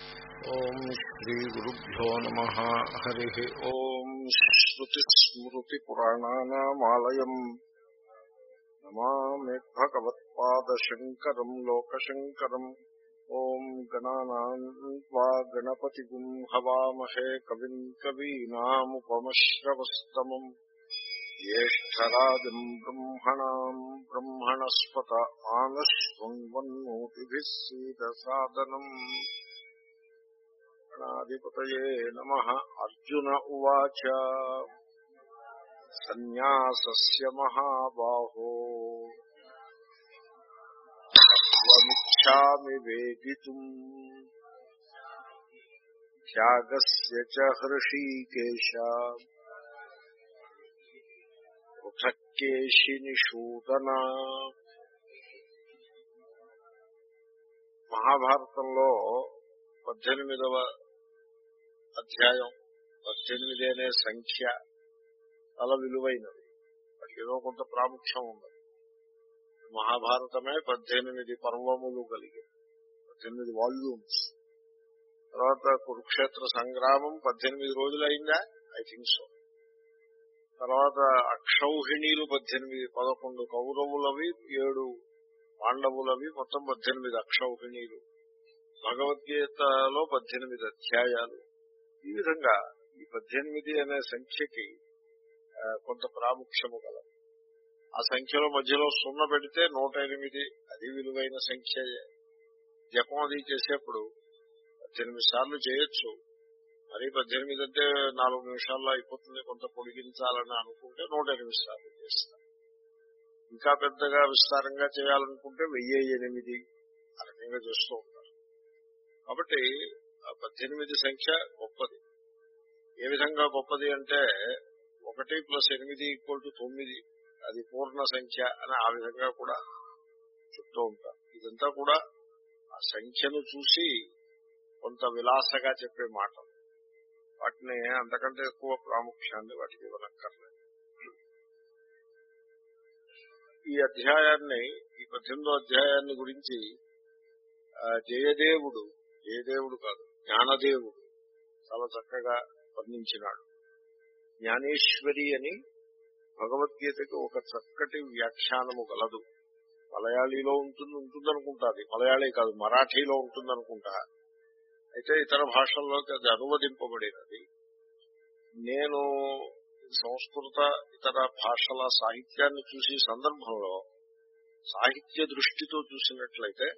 ఓం శ్రీ గురుభ్యో నమ హరి ఓం శ్రుతిస్మృతిపురాణానామాలయం నమామి భగవత్పాదశంకరం లోకశంకరం ఓం గణానాన్వా గణపతిగుం హవామహే కవిం కవీనాముపమశ్రవస్తమం జ్యేష్టరాజం బ్రహ్మణాం బ్రహ్మణస్పత ఆనశృण्वन्नोतिभिः सीदसादनम् గణాధిపతయే నమ అర్జున ఉవాచ సన్యాసస్య మహాబాహో త్వమిచ్ఛామి వేదితుం త్యాగస్య చ హృషీకేశ పృథక్కేశి నిషూదన మహాభారతంలో పద్దెనిమిదవ అధ్యాయం పద్దెనిమిది అనే సంఖ్య చాలా విలువైనది వాటికి ఏదో కొంత ప్రాముఖ్యం ఉంది మహాభారతమే పద్దెనిమిది పర్వములు కలిగి పద్దెనిమిది వాల్యూమ్స్ తర్వాత కురుక్షేత్ర సంగ్రామం పద్దెనిమిది రోజులైందా ఐ థింక్ సో తర్వాత అక్షౌహిణీలు పద్దెనిమిది పదకొండు కౌరవులవి ఏడు పాండవులవి మొత్తం పద్దెనిమిది అక్షౌహిణీలు భగవద్గీతలో పద్దెనిమిది అధ్యాయాలు ఈ విధంగా ఈ పద్దెనిమిది అనే సంఖ్యకి కొంత ప్రాముఖ్యము కల ఆ సంఖ్యలో మధ్యలో సున్న పెడితే నూట ఎనిమిది అది విలువైన సంఖ్య జపం అది చేసేప్పుడు పద్దెనిమిది సార్లు చేయొచ్చు మరి పద్దెనిమిది అంటే నాలుగు నిమిషాల్లో అయిపోతుంది కొంత పొడిగించాలని అనుకుంటే నూట ఎనిమిది సార్లు చేస్తారు ఇంకా పెద్దగా విస్తారంగా చేయాలనుకుంటే వెయ్యి ఎనిమిది ఆ రకంగా చేస్తూ ఉంటారు కాబట్టి పద్దెనిమిది సంఖ్య గొప్పది ఏ విధంగా గొప్పది అంటే ఒకటి ప్లస్ ఎనిమిది ఈక్వల్ టు తొమ్మిది అది పూర్ణ సంఖ్య అని ఆ విధంగా కూడా చెప్తూ ఉంటారు ఇదంతా కూడా ఆ సంఖ్యను చూసి కొంత విలాసగా చెప్పే మాట వాటిని అంతకంటే ఎక్కువ ప్రాముఖ్యాన్ని వాటికి ఇవ్వనక్కర్లేదు ఈ అధ్యాయాన్ని ఈ పద్దెనిమిదో అధ్యాయాన్ని గురించి జయదేవుడు జయదేవుడు కాదు జ్ఞానదేవుడు చాలా చక్కగా వర్ణించినాడు జ్ఞానేశ్వరి అని భగవద్గీతకు ఒక చక్కటి వ్యాఖ్యానము గలదు మలయాళీలో ఉంటుంది ఉంటుందనుకుంటాది మలయాళీ కాదు మరాఠీలో ఉంటుందనుకుంటా అయితే ఇతర భాషల్లోకి అది అనువదింపబడినది నేను సంస్కృత ఇతర భాషల సాహిత్యాన్ని చూసే సందర్భంలో సాహిత్య దృష్టితో చూసినట్లయితే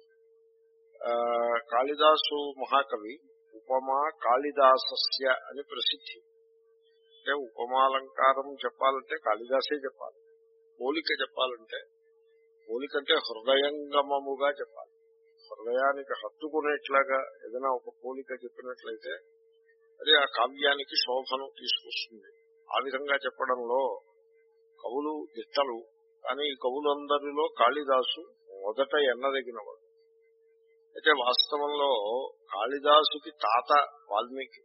కాళిదాసు మహాకవి ఉపమా కాళిదాసస్య అని ప్రసిద్ధి అంటే ఉపమాలంకారం చెప్పాలంటే కాళిదాసే చెప్పాలి పోలిక చెప్పాలంటే పోలిక అంటే హృదయంగమముగా చెప్పాలి హృదయానికి హత్తుకునేట్లాగా ఏదైనా ఒక పోలిక చెప్పినట్లయితే అది ఆ కావ్యానికి శోభను తీసుకొస్తుంది ఆ విధంగా చెప్పడంలో కవులు దిట్టలు కానీ ఈ కవులందరిలో కాళిదాసు మొదట ఎన్నదగినవాడు అయితే వాస్తవంలో కాళిదాసుకి తాత వాల్మీకి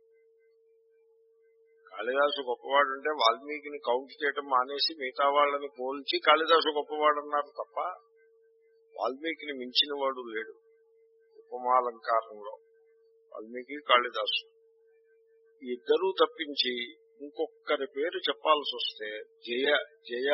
కాళిదాసు గొప్పవాడు అంటే వాల్మీకిని కౌంట్ చేయడం మానేసి మిగతా వాళ్ళని పోల్చి కాళిదాసు గొప్పవాడు అన్నారు తప్ప వాల్మీకిని మించిన వాడు లేడు ఉపమాలంకారంలో వాల్మీకి కాళిదాసు ఇద్దరూ తప్పించి ఇంకొకరి పేరు చెప్పాల్సి వస్తే జయ జయ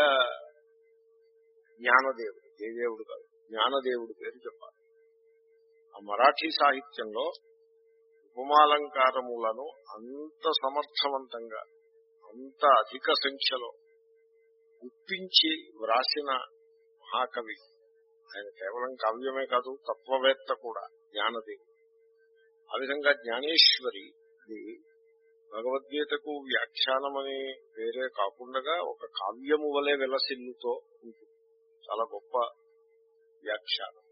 జ్ఞానదేవుడు జయదేవుడు కాదు జ్ఞానదేవుడు పేరు చెప్పాలి ఆ మరాఠీ సాహిత్యంలో ఉపమాలంకారములను అంత సమర్థవంతంగా అంత అధిక సంఖ్యలో గుప్పించి వ్రాసిన మహాకవి ఆయన కేవలం కావ్యమే కాదు తత్వవేత్త కూడా జ్ఞానదేవుడు ఆ విధంగా జ్ఞానేశ్వరి ఇది భగవద్గీతకు వ్యాఖ్యానమని వేరే కాకుండా ఒక కావ్యము వలె విలసిల్లుతో ఉంటుంది చాలా గొప్ప వ్యాఖ్యానం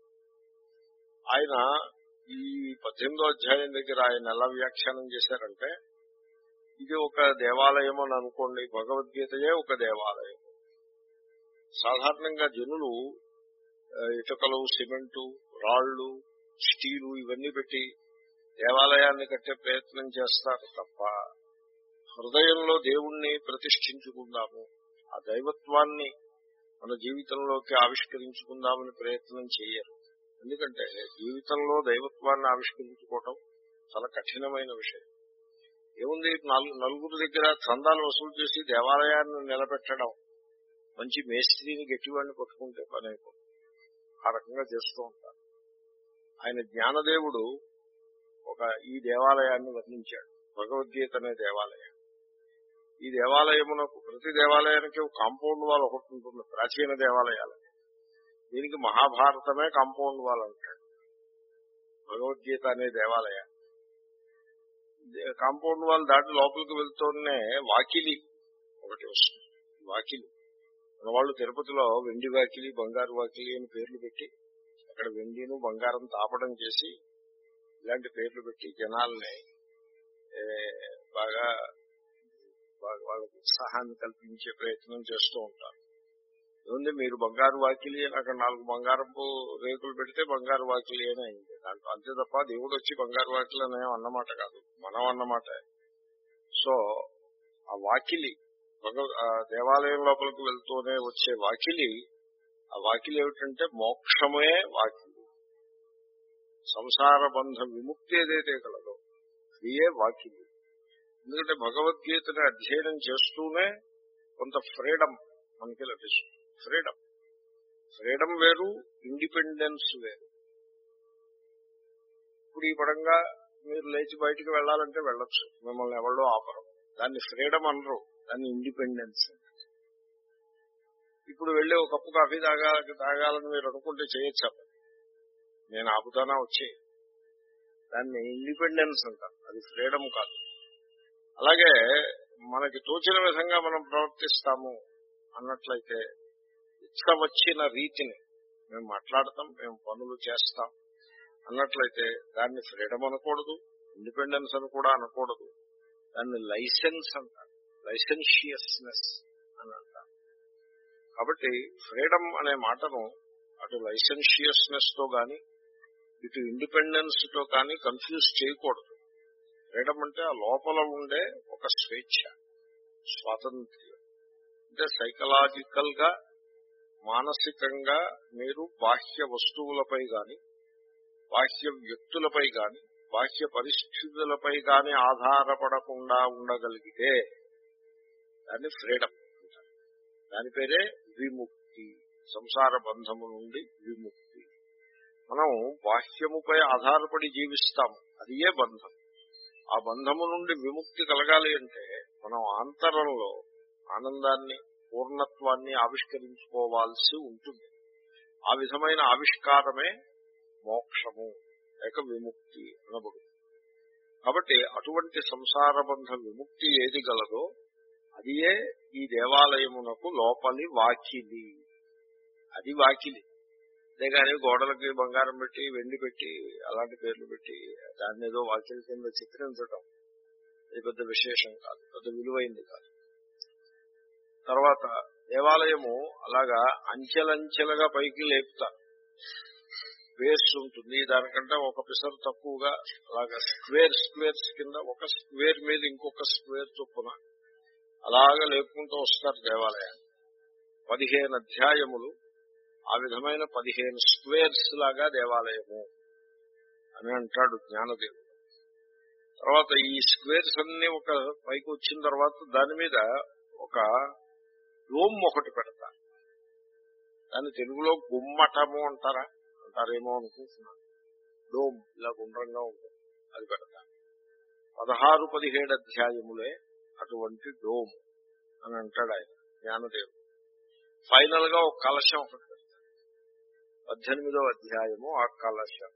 ఆయన ఈ పద్దెనిమిదో అధ్యాయం దగ్గర ఆయన ఎలా వ్యాఖ్యానం చేశారంటే ఇది ఒక దేవాలయం అని అనుకోండి భగవద్గీతయే ఒక దేవాలయం సాధారణంగా జనులు ఇటుకలు సిమెంటు రాళ్లు స్టీలు ఇవన్నీ పెట్టి దేవాలయాన్ని కట్టే ప్రయత్నం చేస్తారు తప్ప హృదయంలో దేవుణ్ణి ప్రతిష్ఠించుకుందాము ఆ దైవత్వాన్ని మన జీవితంలోకి ఆవిష్కరించుకుందామని ప్రయత్నం చేయరు ఎందుకంటే జీవితంలో దైవత్వాన్ని ఆవిష్కరించుకోవటం చాలా కఠినమైన విషయం ఏముంది నాలుగు నలుగురు దగ్గర చందాలు వసూలు చేసి దేవాలయాన్ని నిలబెట్టడం మంచి మేస్త్రిని గట్టివాడిని పట్టుకుంటే పని అయిపోతుంది ఆ రకంగా చేస్తూ ఉంటారు ఆయన జ్ఞానదేవుడు ఒక ఈ దేవాలయాన్ని వర్ణించాడు భగవద్గీత అనే దేవాలయం ఈ దేవాలయమునకు ప్రతి దేవాలయానికి ఒక కాంపౌండ్ వాల్ ఒకటి ఉంటుంది ప్రాచీన దేవాలయాలు దీనికి మహాభారతమే కాంపౌండ్ వాల్ అంటాడు భగవద్గీత అనే దేవాలయం కాంపౌండ్ వాల్ దాటి లోపలికి వెళ్తూనే వాకిలి ఒకటి వస్తుంది వాకిలి మన వాళ్ళు తిరుపతిలో వెండి వాకిలి బంగారు వాకిలి అని పేర్లు పెట్టి అక్కడ వెండిను బంగారం తాపడం చేసి ఇలాంటి పేర్లు పెట్టి జనాల్ని ఏ, బాగా బాగా వాళ్ళకి ఉత్సాహాన్ని కల్పించే ప్రయత్నం చేస్తూ ఉంటారు ఏముంది మీరు బంగారు వాకిలి అని అక్కడ నాలుగు బంగారపు రేకులు పెడితే బంగారు వాకిలి అని అయింది దాంట్లో అంతే తప్ప దేవుడు వచ్చి బంగారు వాకిలి అనే అన్నమాట కాదు మనం అన్నమాట సో ఆ వాకిలి భగవ- ఆ దేవాలయం లోపలికి వెళ్తూనే వచ్చే వాకిలి ఆ వాకిలి ఏమిటంటే మోక్షమే వాకిలి సంసార బంధ విముక్తి ఏదైతే కలదో ఇదే వాకిలి ఎందుకంటే భగవద్గీతని అధ్యయనం చేస్తూనే కొంత ఫ్రీడమ్ మనకి లభిస్తుంది ఫ్రీడమ్ ఫ్రీడమ్ వేరు ఇండిపెండెన్స్ వేరు ఇప్పుడు ఈ పడంగా మీరు లేచి బయటికి వెళ్ళాలంటే వెళ్ళొచ్చు మిమ్మల్ని ఎవరో ఆపరు దాన్ని ఫ్రీడమ్ అనరు దాన్ని ఇండిపెండెన్స్ ఇప్పుడు వెళ్ళి ఒక కప్పు కాఫీ తాగా తాగాలని మీరు అనుకుంటే చేయొచ్చు నేను ఆపుతానా వచ్చి దాన్ని ఇండిపెండెన్స్ అంటారు అది ఫ్రీడమ్ కాదు అలాగే మనకి తోచిన విధంగా మనం ప్రవర్తిస్తాము అన్నట్లయితే ఇచ్చ వచ్చిన రీతిని మేము మాట్లాడతాం మేము పనులు చేస్తాం అన్నట్లయితే దాన్ని ఫ్రీడమ్ అనకూడదు ఇండిపెండెన్స్ అని కూడా అనకూడదు దాన్ని లైసెన్స్ అంటారు లైసెన్షియస్నెస్ అని అంటారు కాబట్టి ఫ్రీడమ్ అనే మాటను అటు లైసెన్షియస్నెస్ తో గాని ఇటు ఇండిపెండెన్స్ తో కానీ కన్ఫ్యూజ్ చేయకూడదు ఫ్రీడమ్ అంటే ఆ లోపల ఉండే ఒక స్వేచ్ఛ స్వాతంత్ర్యం అంటే సైకలాజికల్ గా మానసికంగా మీరు బాహ్య వస్తువులపై గాని బాహ్య వ్యక్తులపై గాని బాహ్య పరిస్థితులపై గాని ఆధారపడకుండా ఉండగలిగితే దాన్ని ఫ్రీడమ్ అంటారు దాని పేరే విముక్తి సంసార బంధము నుండి విముక్తి మనం బాహ్యముపై ఆధారపడి జీవిస్తాము అది ఏ బంధం ఆ బంధము నుండి విముక్తి కలగాలి అంటే మనం ఆంతరంలో ఆనందాన్ని పూర్ణత్వాన్ని ఆవిష్కరించుకోవాల్సి ఉంటుంది ఆ విధమైన ఆవిష్కారమే మోక్షము లేక విముక్తి అనబడు కాబట్టి అటువంటి సంసార బంధ విముక్తి ఏది గలదో అదియే ఈ దేవాలయమునకు లోపలి వాకిలి అది వాకిలి అంతేగాని గోడలకి బంగారం పెట్టి వెండి పెట్టి అలాంటి పేర్లు పెట్టి దాన్ని ఏదో వాకిలి కింద చిత్రించడం అది పెద్ద విశేషం కాదు పెద్ద విలువైంది కాదు తర్వాత దేవాలయము అలాగా అంచెలంచెలుగా పైకి లేపుతారు బేస్ ఉంటుంది దానికంటే ఒక పిసర్ తక్కువగా అలాగా స్క్వేర్ స్క్వేర్స్ కింద ఒక స్క్వేర్ మీద ఇంకొక స్క్వేర్ చొప్పున అలాగా లేపుకుంటూ వస్తారు దేవాలయాన్ని పదిహేను అధ్యాయములు ఆ విధమైన పదిహేను స్క్వేర్స్ లాగా దేవాలయము అని అంటాడు జ్ఞానదేవుడు తర్వాత ఈ స్క్వేర్స్ అన్ని ఒక పైకి వచ్చిన తర్వాత దాని మీద ఒక డోమ్ ఒకటి పెడతారు దాన్ని తెలుగులో గుమ్మటము అంటారా అంటారేమో అనుకుంటున్నాను డోమ్ ఇలా గుండ్రంగా ఉంటుంది అది పెడతారు పదహారు పదిహేడు అధ్యాయములే అటువంటి డోమ్ అని అంటాడు ఆయన జ్ఞానదేవుడు ఫైనల్ గా ఒక కలశం ఒకటి పెడతారు పద్దెనిమిదో అధ్యాయము ఆ కలశం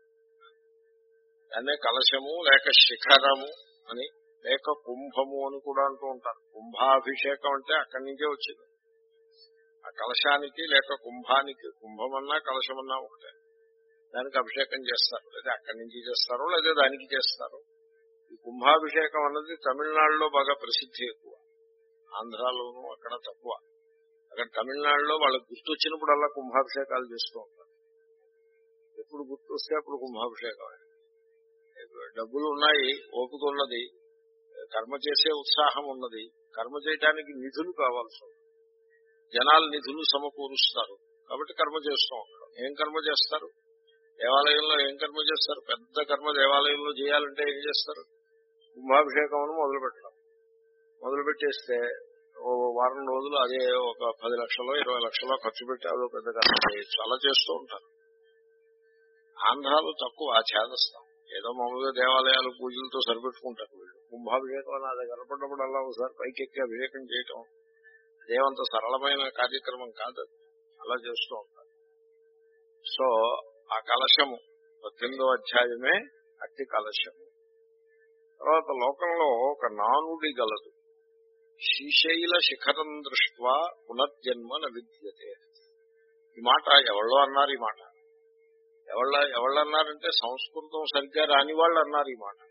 దాన్నే కలశము లేక శిఖరము అని లేక కుంభము అని కూడా అంటూ ఉంటారు కుంభాభిషేకం అంటే అక్కడి నుంచే వచ్చింది ఆ కలశానికి లేక కుంభానికి కుంభమన్నా కలశమన్నా ఒకటే దానికి అభిషేకం చేస్తారు లేదా అక్కడి నుంచి చేస్తారు లేదా దానికి చేస్తారు ఈ కుంభాభిషేకం అన్నది తమిళనాడులో బాగా ప్రసిద్ధి ఎక్కువ ఆంధ్రాలోనూ అక్కడ తక్కువ అక్కడ తమిళనాడులో వాళ్ళకి గుర్తొచ్చినప్పుడల్లా కుంభాభిషేకాలు చేస్తూ ఉంటారు ఎప్పుడు గుర్తు వస్తే అప్పుడు కుంభాభిషేకం డబ్బులు ఉన్నాయి ఓపిక ఉన్నది కర్మ చేసే ఉత్సాహం ఉన్నది కర్మ చేయడానికి నిధులు కావాల్సి ఉంది జనాలు నిధులు సమకూరుస్తారు కాబట్టి కర్మ చేస్తూ ఉంటారు ఏం కర్మ చేస్తారు దేవాలయంలో ఏం కర్మ చేస్తారు పెద్ద కర్మ దేవాలయంలో చేయాలంటే ఏం చేస్తారు కుంభాభిషేకం అని మొదలు పెట్టడం మొదలు పెట్టేస్తే ఓ వారం రోజులు అదే ఒక పది లక్షలో ఇరవై లక్షలో ఖర్చు పెట్టి అదో పెద్ద కర్మ చేయొచ్చు అలా చేస్తూ ఉంటారు ఆంధ్రాలో తక్కువ ఆ చేదస్తాం ఏదో మామూలుగా దేవాలయాలు పూజలతో సరిపెట్టుకుంటారు వీళ్ళు కుంభాభిషేకం అని అది కనపడినప్పుడు అలా ఒకసారి పైకెక్కి అభిషేకం చేయటం అదేమంత సరళమైన కార్యక్రమం కాదు అది. అలా చేస్తూ ఉంటారు సో ఆ కలశము పద్దెనిమిదో అధ్యాయమే అట్టి కలశము తర్వాత లోకంలో ఒక నానుడి గలదు శ్రీశైల శిఖరం దృష్ట్వా పునర్జన్మ న విద్యతే ఈ మాట ఎవళ్ళో అన్నారు ఈ మాట ఎవళ్ళ ఎవళ్ళు అన్నారంటే సంస్కృతం సరిగ్గా రాని వాళ్ళు అన్నారు ఈ మాట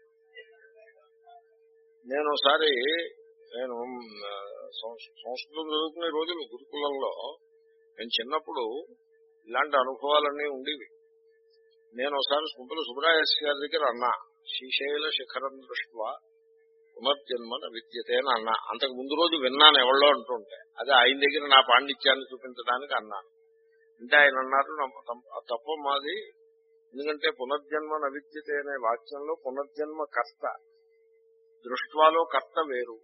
నేను ఒకసారి నేను ఆ, సంస్- సంస్కృతం చదువుకునే రోజులు గురుకులంలో నేను చిన్నప్పుడు ఇలాంటి అనుభవాలన్నీ ఉండేవి నేను ఒకసారి సుబ్బుల సుబ్రాయస్ గారి దగ్గర అన్నా శ్రీశైల శిఖరం దృష్ట్వా పునర్జన్మన విద్యతే అని అన్నా అంతకు ముందు రోజు విన్నాను ఎవళ్ళో అంటుంటే అదే ఆయన దగ్గర నా పాండిత్యాన్ని చూపించడానికి అన్నాను అంటే ఆయన అన్నారు "నమ్మ- తప్ప- ఆ తప్ప మాది ఎందుకంటే పునర్జన్మ నవిద్యతే అనే వాక్యంలో పునర్జన్మ కర్త దృష్ట్వాలో కర్త వేరు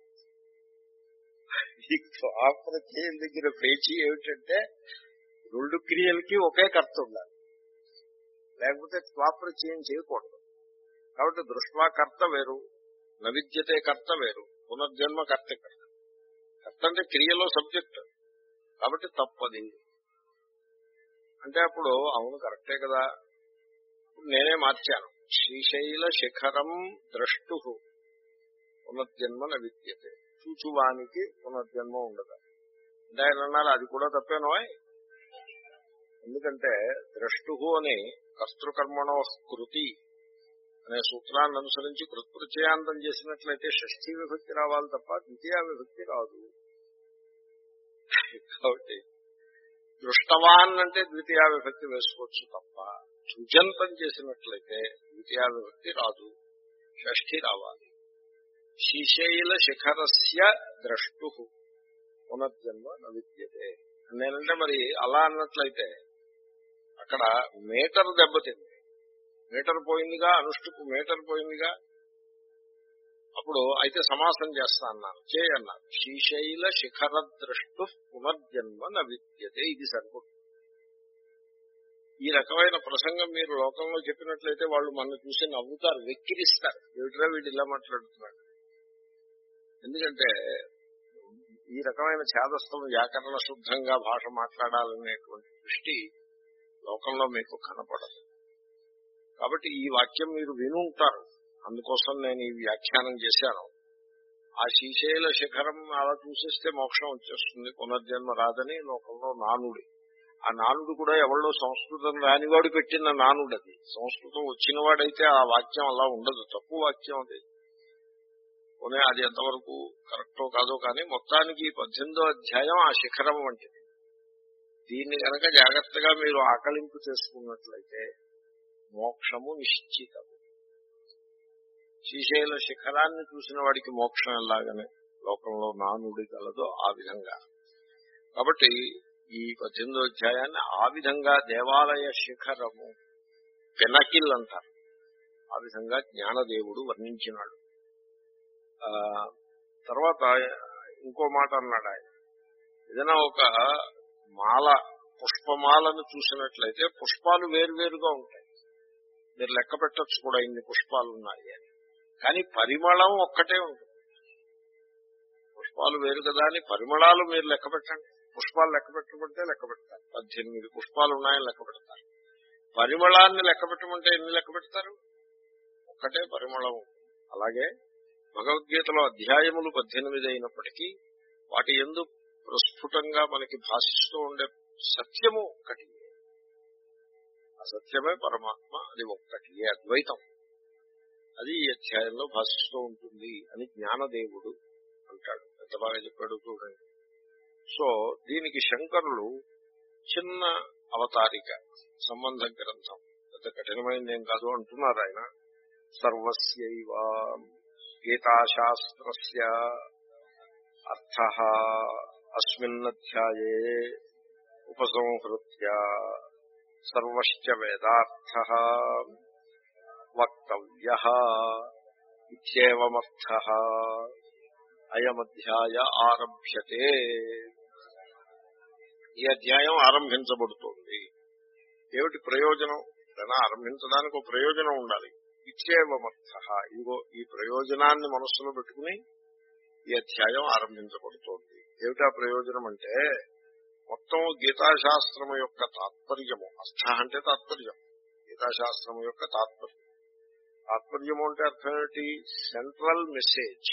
ఈ స్వాప్రత్యయం దగ్గర పేచీ ఏమిటంటే రెండు క్రియలకి ఒకే కర్త ఉండాలి లేకపోతే స్వాప్రత్యయం చేయకూడదు కాబట్టి దృష్ట్వా కర్త వేరు నవిద్యతే కర్త వేరు పునర్జన్మ కర్త కర్త కర్త అంటే క్రియలో సబ్జెక్ట్ కాబట్టి తప్పది అంటే అప్పుడు అవును కరెక్టే కదా ఇప్పుడు నేనే మార్చాను శ్రీశైల శిఖరం ద్రష్టు పునర్జన్మ న విద్యతే చూచువానికి పునర్జన్మ ఉండదు అంటే ఆయన అన్నారు అది కూడా తప్పేనోయ్ ఎందుకంటే ద్రష్టు అని కర్తృకర్మణో కృతి అనే సూత్రాన్ని అనుసరించి కృత్ప్రచయాంతం చేసినట్లయితే షష్ఠీ విభక్తి రావాలి తప్ప ద్వితీయ విభక్తి రాదు కాబట్టి దృష్టవాన్ అంటే ద్వితీయ విభక్తి వేసుకోవచ్చు తప్ప సుజంతం చేసినట్లయితే ద్వితీయ విభక్తి రాదు షష్ఠి రావాలి శ్రీశైల శిఖరస్య ద్రష్టు పునర్జన్మ నవిద్యతే నేనంటే మరి అలా అన్నట్లయితే అక్కడ మీటర్ దెబ్బతింది మీటర్ పోయిందిగా అనుష్టుకు మీటర్ పోయిందిగా అప్పుడు అయితే సమాసం చేస్తా అన్నాను చేయన్నాను శ్రీశైల శిఖర ద్రష్టు పునర్జన్మ నవిద్యతే ఇది సరిపడు ఈ రకమైన ప్రసంగం మీరు లోకంలో చెప్పినట్లయితే వాళ్ళు మన చూసి నవ్వుతారు వెక్కిరిస్తారు ఏమిట్రా వీడు ఇలా మాట్లాడుతున్నాడు ఎందుకంటే ఈ రకమైన ఛాదస్థం వ్యాకరణ శుద్ధంగా భాష మాట్లాడాలనేటువంటి దృష్టి లోకంలో మీకు కనపడదు కాబట్టి ఈ వాక్యం మీరు వినుంటారు అందుకోసం నేను ఈ వ్యాఖ్యానం చేశాను ఆ శ్రీశైల శిఖరం అలా చూసేస్తే మోక్షం వచ్చేస్తుంది పునర్జన్మ రాదని లోకంలో నానుడి ఆ నానుడు కూడా ఎవరిలో సంస్కృతం రానివాడు పెట్టిన నానుడు అది సంస్కృతం వచ్చిన వాడైతే ఆ వాక్యం అలా ఉండదు తప్పు వాక్యం అది పోనీ అది ఎంతవరకు కరెక్టో కాదో కానీ మొత్తానికి ఈ పద్దెనిమిదో అధ్యాయం ఆ శిఖరం వంటిది దీన్ని కనుక జాగ్రత్తగా మీరు ఆకలింపు చేసుకున్నట్లయితే మోక్షము నిశ్చితము శ్రీశైల శిఖరాన్ని చూసిన వాడికి మోక్షం ఎలాగనే లోకంలో నానుడి గలదో ఆ విధంగా కాబట్టి ఈ పద్దెనిమిదో అధ్యాయాన్ని ఆ విధంగా దేవాలయ శిఖరము పినకిల్ అంటారు ఆ విధంగా జ్ఞానదేవుడు వర్ణించినాడు ఆ తర్వాత ఇంకో మాట అన్నాడు ఆయన ఏదైనా ఒక మాల పుష్పమాలను చూసినట్లయితే పుష్పాలు వేరువేరుగా ఉంటాయి మీరు లెక్క పెట్టచ్చు కూడా ఇన్ని పుష్పాలు ఉన్నాయి అని కానీ పరిమళం ఒక్కటే ఉంటుంది పుష్పాలు వేరు కదా అని పరిమళాలు మీరు లెక్క పెట్టండి పుష్పాలు లెక్క పెట్టమంటే లెక్క పెడతారు పద్దెనిమిది పుష్పాలు ఉన్నాయని లెక్క పెడతారు పరిమళాన్ని లెక్క పెట్టమంటే ఎన్ని లెక్క పెడతారు ఒక్కటే పరిమళం అలాగే భగవద్గీతలో అధ్యాయములు పద్దెనిమిది అయినప్పటికీ వాటి ఎందు ప్రస్ఫుటంగా మనకి భాషిస్తూ ఉండే సత్యము ఒక్కటి ఆ సత్యమే పరమాత్మ అది ఒక్కటి అద్వైతం అది ఈ అధ్యాయంలో భాషిస్తూ ఉంటుంది అని జ్ఞానదేవుడు అంటాడు ఎంత బాగా చెప్పాడు చూడండి సో దీనికి శంకరులు చిన్న అవతారిక సంబంధ గ్రంథం పెద్ద కఠినమైనది ఏం కాదు అంటున్నారు ఆయన సర్వస్యైవ గీతాశాస్త్రస్య అర్థ అస్మిన్నధ్యాయే ఉపసంహృత్య సర్వశ్చ వేదార్థ వక్తవ్య ఇత్యేవమర్థ అయమధ్యాయ ఆరభ్యతే ఈ అధ్యాయం ఆరంభించబడుతోంది ఏమిటి ప్రయోజనం ఏదైనా ఆరంభించడానికి ఒక ప్రయోజనం ఉండాలి ఇచ్చేవమర్థ ఇదిగో ఈ ప్రయోజనాన్ని మనస్సులో పెట్టుకుని ఈ అధ్యాయం ఆరంభించబడుతోంది ఏమిటా ప్రయోజనం అంటే మొత్తం గీతాశాస్త్రము యొక్క తాత్పర్యము అస్థ అంటే తాత్పర్యం గీతాశాస్త్రము యొక్క తాత్పర్యం తాత్పర్యము అంటే అర్థం ఏంటి సెంట్రల్ మెసేజ్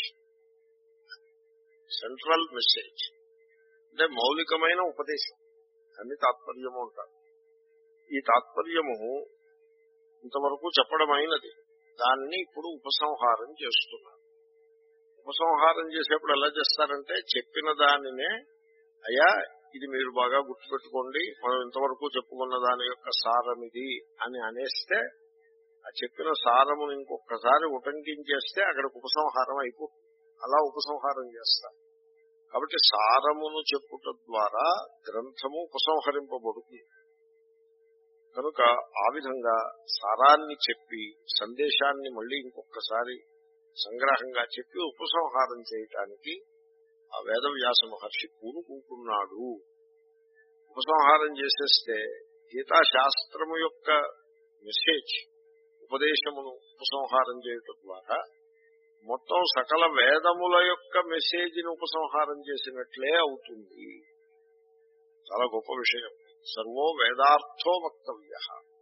సెంట్రల్ మెసేజ్ అంటే మౌలికమైన ఉపదేశం అన్ని తాత్పర్యము అంటారు ఈ తాత్పర్యము ఇంతవరకు చెప్పడం అయినది దాన్ని ఇప్పుడు ఉపసంహారం చేస్తున్నారు ఉపసంహారం చేసేప్పుడు ఎలా చేస్తారంటే చెప్పిన దానినే అయ్యా ఇది మీరు బాగా గుర్తుపెట్టుకోండి మనం ఇంతవరకు చెప్పుకున్న దాని యొక్క సారం ఇది అని అనేస్తే ఆ చెప్పిన సారమును ఇంకొకసారి ఉటంకించేస్తే అక్కడ ఉపసంహారం అయిపోతుంది అలా ఉపసంహారం చేస్తారు కాబట్టి సారమును చెప్పుట ద్వారా గ్రంథము ఉపసంహరింపబడుతుంది కనుక ఆ విధంగా సారాన్ని చెప్పి సందేశాన్ని మళ్ళీ ఇంకొకసారి సంగ్రహంగా చెప్పి ఉపసంహారం చేయటానికి ఆ వేదవ్యాస మహర్షి పూనుకుంటున్నాడు ఉపసంహారం చేసేస్తే గీతాశాస్త్రము యొక్క మెసేజ్ ఉపదేశమును ఉపసంహారం చేయటం ద్వారా మొత్తం సకల వేదముల యొక్క మెసేజ్ని ఉపసంహారం చేసినట్లే అవుతుంది చాలా గొప్ప విషయం సర్వో వేదార్థో వక్తవ్య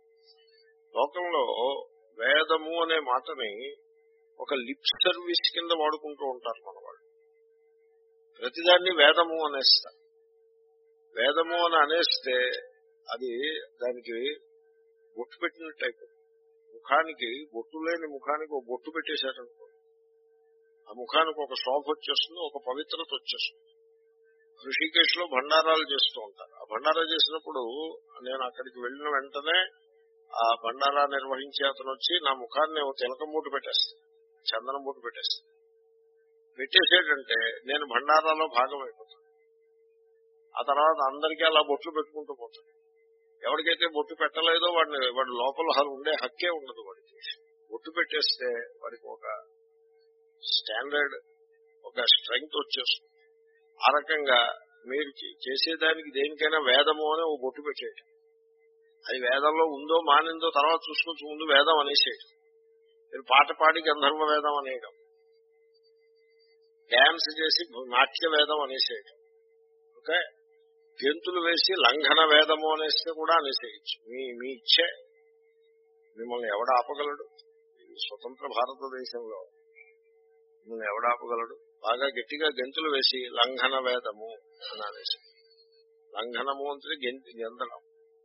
లోకంలో వేదము అనే మాటని ఒక లిప్ సర్వీస్ కింద వాడుకుంటూ ఉంటారు మన వాళ్ళు ప్రతిదాన్ని వేదము అనేస్తారు వేదము అని అనేస్తే అది దానికి బొట్టు పెట్టినట్టు అయిపోతుంది ముఖానికి బొట్టు లేని ముఖానికి ఒక బొట్టు పెట్టేశారనుకో ఆ ముఖానికి ఒక శోభ వచ్చేస్తుంది ఒక పవిత్రత వచ్చేస్తుంది ఋషికేశ్ లో భండారాలు చేస్తూ ఉంటారు ఆ భండారా చేసినప్పుడు నేను అక్కడికి వెళ్ళిన వెంటనే ఆ భండారా నిర్వహించే అతను వచ్చి నా ముఖాన్ని ఒక తిలకం బూటు పెట్టేస్తాను చందనం బూటు పెట్టేస్తాను పెట్టేసేటంటే నేను భండారాలో భాగం అయిపోతాను ఆ తర్వాత అందరికీ అలా బొట్లు పెట్టుకుంటూ పోతాను ఎవరికైతే బొట్టు పెట్టలేదో వాడిని వాడి లోపల హ- ఉండే హక్కే ఉండదు వాడికి బొట్టు పెట్టేస్తే వాడికి ఒక స్టాండర్డ్ ఒక స్ట్రెంగ్త్ వచ్చేస్తుంది ఆ రకంగా మీరు చే- చేసేదానికి దేనికైనా వేదము అని ఓ బొట్టు పెట్టేయటం అది వేదంలో ఉందో మానిందో తర్వాత చూసుకొచ్చి ముందు వేదం అనేసేయటం మీరు పాట పాడి గంధర్వ వేదం అనేయడం డ్యాన్స్ చేసి నాట్య వేదం అనేసేయడం ఓకే గెంతులు వేసి లంఘన వేదము అనేస్తే కూడా అనేసేయచ్చు మీ మీ ఇచ్చే మిమ్మల్ని ఎవడ ఆపగలడు ఈ స్వతంత్ర భారతదేశంలో మిమ్మల్ని ఎవడ ఆపగలడు బాగా గట్టిగా గెంతులు వేసి లంఘన వేదము అని అనేసి లంఘనము అంటే గెంతి గెంతడం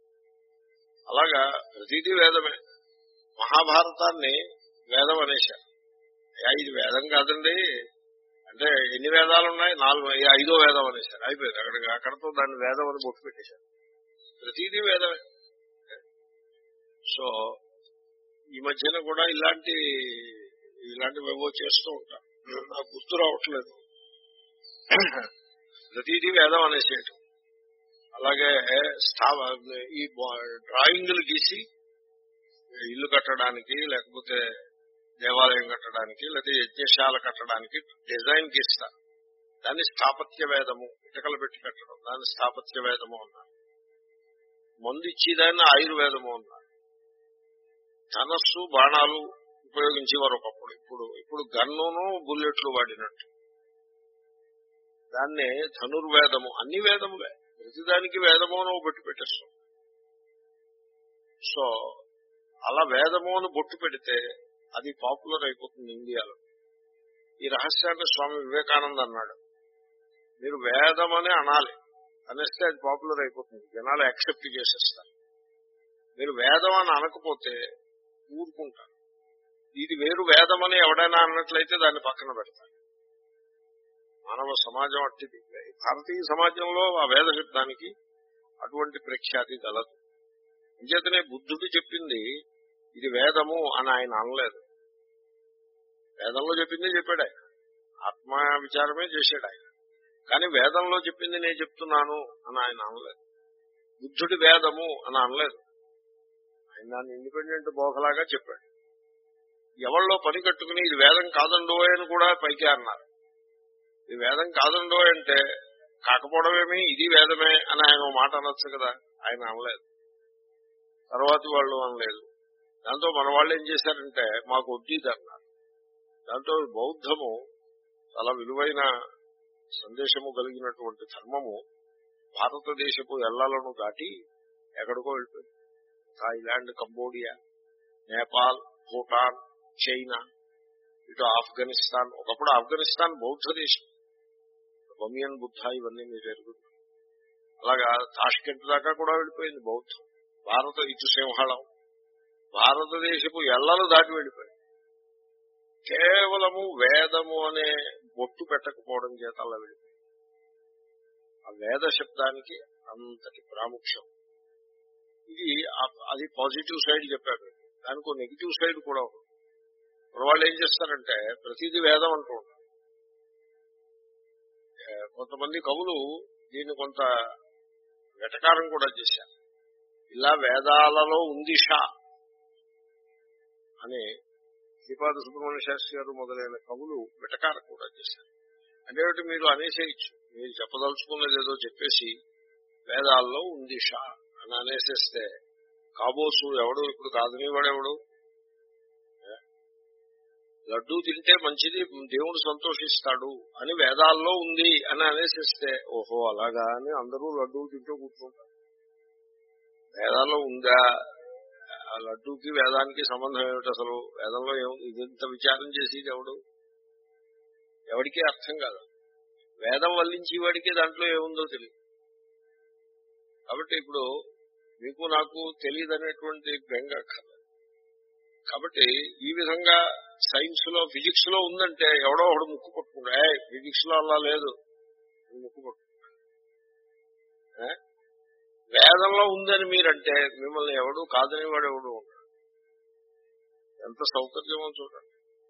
అలాగా ప్రతిదీ వేదమే మహాభారతాన్ని వేదం అనేశారు అయ్యా ఇది వేదం కాదండి అంటే ఎన్ని వేదాలు ఉన్నాయి నాలుగు ఈ ఐదో వేదం అనేసారు అయిపోయింది అక్కడికి అక్కడతో దాన్ని వేదం అని బొట్టు పెట్టేశారు ప్రతిదీ వేదమే సో ఈ మధ్యన కూడా ఇలాంటి ఇలాంటివి ఏవో చేస్తూ ఉంటారు నాకు గుర్తు రావట్లేదు ప్రతిదీ వేదం అనేసేయటం అలాగే స్థావ ఈ డ్రాయింగ్లు గీసి ఇల్లు కట్టడానికి లేకపోతే దేవాలయం కట్టడానికి లేదా యజ్ఞశాల కట్టడానికి డిజైన్ గీస్తారు దాన్ని స్థాపత్య వేదము ఇటకలు పెట్టి కట్టడం దాన్ని స్థాపత్య వేదము అన్నారు మందు ఇచ్చేదాన్ని ఆయుర్వేదము అన్నారు ధనస్సు బాణాలు ఉపయోగించేవారు ఒకప్పుడు ఇప్పుడు ఇప్పుడు గన్నును బుల్లెట్లు వాడినట్టు దాన్ని ధనుర్వేదము అన్ని వేదములే ప్రతిదానికి వేదము అని బొట్టు పెట్టేస్తాం సో అలా వేదము అని బొట్టు పెడితే అది పాపులర్ అయిపోతుంది ఇండియాలో ఈ రహస్యాన్ని స్వామి వివేకానంద అన్నాడు మీరు వేదం అని అనాలి అనేస్తే అది పాపులర్ అయిపోతుంది జనాలు యాక్సెప్ట్ చేసేస్తారు మీరు వేదం అని అనకపోతే ఊరుకుంటారు ఇది వేరు వేదం అని ఎవడైనా అన్నట్లయితే దాన్ని పక్కన పెడతారు మానవ సమాజం అట్టిది భారతీయ సమాజంలో ఆ వేద శబ్దానికి అటువంటి ప్రఖ్యాతి గలదు అంచేతనే బుద్ధుడు చెప్పింది ఇది వేదము అని ఆయన అనలేదు వేదంలో చెప్పిందే చెప్పాడు ఆయన ఆత్మ విచారమే చేశాడు ఆయన కానీ వేదంలో చెప్పింది నేను చెప్తున్నాను అని ఆయన అనలేదు బుద్ధుడి వేదము అని అనలేదు ఆయన దాన్ని ఇండిపెండెంట్ బోధలాగా చెప్పాడు ఎవరిలో పని కట్టుకుని ఇది వేదం కాదండోయ్ అని కూడా పైకి అన్నారు ఇది వేదం కాదండోయ్ అంటే కాకపోవడమేమి ఇది వేదమే అని ఆయన ఓ మాట అనొచ్చు కదా ఆయన అనలేదు తర్వాతి వాళ్ళు అనలేదు దాంతో మన వాళ్ళు ఏం చేశారంటే మాకు వడ్డీది అన్నారు దాంతో బౌద్ధము చాలా విలువైన సందేశము కలిగినటువంటి ధర్మము భారతదేశపు ఎల్లాలను దాటి ఎక్కడికో వెళ్ళిపోయింది Thailand Cambodia Nepal Bhutan China ఇటు ఆఫ్ఘనిస్తాన్ ఒకప్పుడు ఆఫ్ఘనిస్తాన్ బౌద్ధ దేశం బమియన్ బుద్ధ ఇవన్నీ మీరు ఎరుగుతుంది అలాగా తాష్కెంట్ దాకా కూడా వెళ్ళిపోయింది బౌద్ధం భారత ఇటు సింహళం భారతదేశపు ఎల్లలు దాటి వెళ్ళిపోయింది కేవలము వేదము అనే బొట్టు పెట్టకపోవడం చేత అలా వెళ్ళిపోయింది ఆ వేద శబ్దానికి అంతటి ప్రాముఖ్యం ఇది ఆ- అది పాజిటివ్ సైడ్ చెప్పారు దానికి నెగిటివ్ సైడ్ కూడా ఉంది మన వాళ్ళు ఏం చేస్తారంటే ప్రతిదీ వేదం అంటూ ఉంటారు ఏ, కొంతమంది కవులు దీన్ని కొంత వెటకారం కూడా చేశారు ఇలా వేదాలలో ఉంది షా అని శ్రీపాద సుబ్రహ్మణ్య శాస్త్రి గారు మొదలైన కవులు వెటకారం కూడా చేశారు అంటే ఏమిటి మీరు అనేసేయచ్చు మీరు చెప్పదలుచుకున్నది ఏదో చెప్పేసి వేదాల్లో ఉంది షా అని అనేసేస్తే కాబోసు ఎవడు ఇప్పుడు కాదని వాడెవడు ఏ? లడ్డూ తింటే మంచిది దేవుడు సంతోషిస్తాడు అని వేదాల్లో ఉంది అని అనేసిస్తే ఓహో అలాగా అని అందరూ లడ్డూ తింటూ కూర్చుంటారు వేదాల్లో ఉందా ఆ లడ్డూకి వేదానికి సంబంధం ఏమిటి అసలు వేదంలో ఏముంది ఇదంత విచారం చేసేది ఎవడు ఎవడికి అర్థం కాదు వేదం వల్లించి వాడికి దాంట్లో ఏముందో తెలియదు కాబట్టి ఇప్పుడు మీకు నాకు తెలియదనేటువంటి బెంగ కథ కాబట్టి ఈ విధంగా సైన్స్ లో ఫిజిక్స్ లో ఉందంటే ఎవడో ఒకడు ముక్కు పట్టుకుంటా ఫిజిక్స్ లో అలా లేదు అని ముక్కు పట్టుకుంటా ఏ? వేదంలో ఉందని మీరంటే మిమ్మల్ని ఎవడు కాదని వాడు ఎవడు ఉండడు. ఎంత సౌకర్యమో చూడండి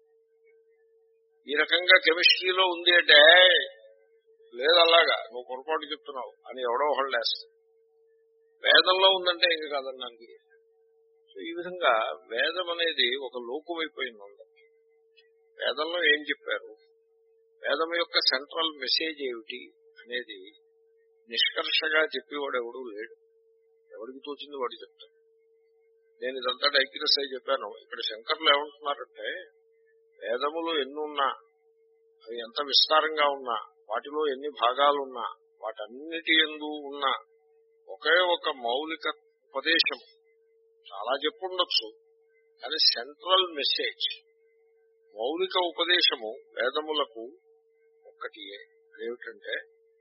ఈ రకంగా కెమిస్ట్రీలో ఉంది అంటే లేదు అలాగా నువ్వు పొరపాటు చెప్తున్నావు అని ఎవడో ఒకళ్ళు లేస్తాడు వేదంలో ఉందంటే ఇంకా కాదన్నానికి సో ఈ విధంగా వేదం అనేది ఒక లోకువైపోయింది అందరికి వేదంలో ఏం చెప్పారు వేదం యొక్క సెంట్రల్ మెసేజ్ ఏమిటి అనేది నిష్కర్షగా చెప్పేవాడు ఎవడూ లేడు ఎవరికి తోచింది వాడు చెప్తాడు నేను ఇదంతా డైగ్రెస్ అయి చెప్పాను ఇక్కడ శంకర్లు ఏమంటున్నారంటే వేదములు ఎన్నున్నా అవి ఎంత విస్తారంగా ఉన్నా వాటిలో ఎన్ని భాగాలున్నా వాటన్నిటి ఎందు ఉన్న ఒకే ఒక మౌలిక ఉపదేశం చాలా చెప్పుండొచ్చు కానీ సెంట్రల్ మెసేజ్ మౌలిక ఉపదేశము వేదములకు ఒక్కటియే ఏమిటంటే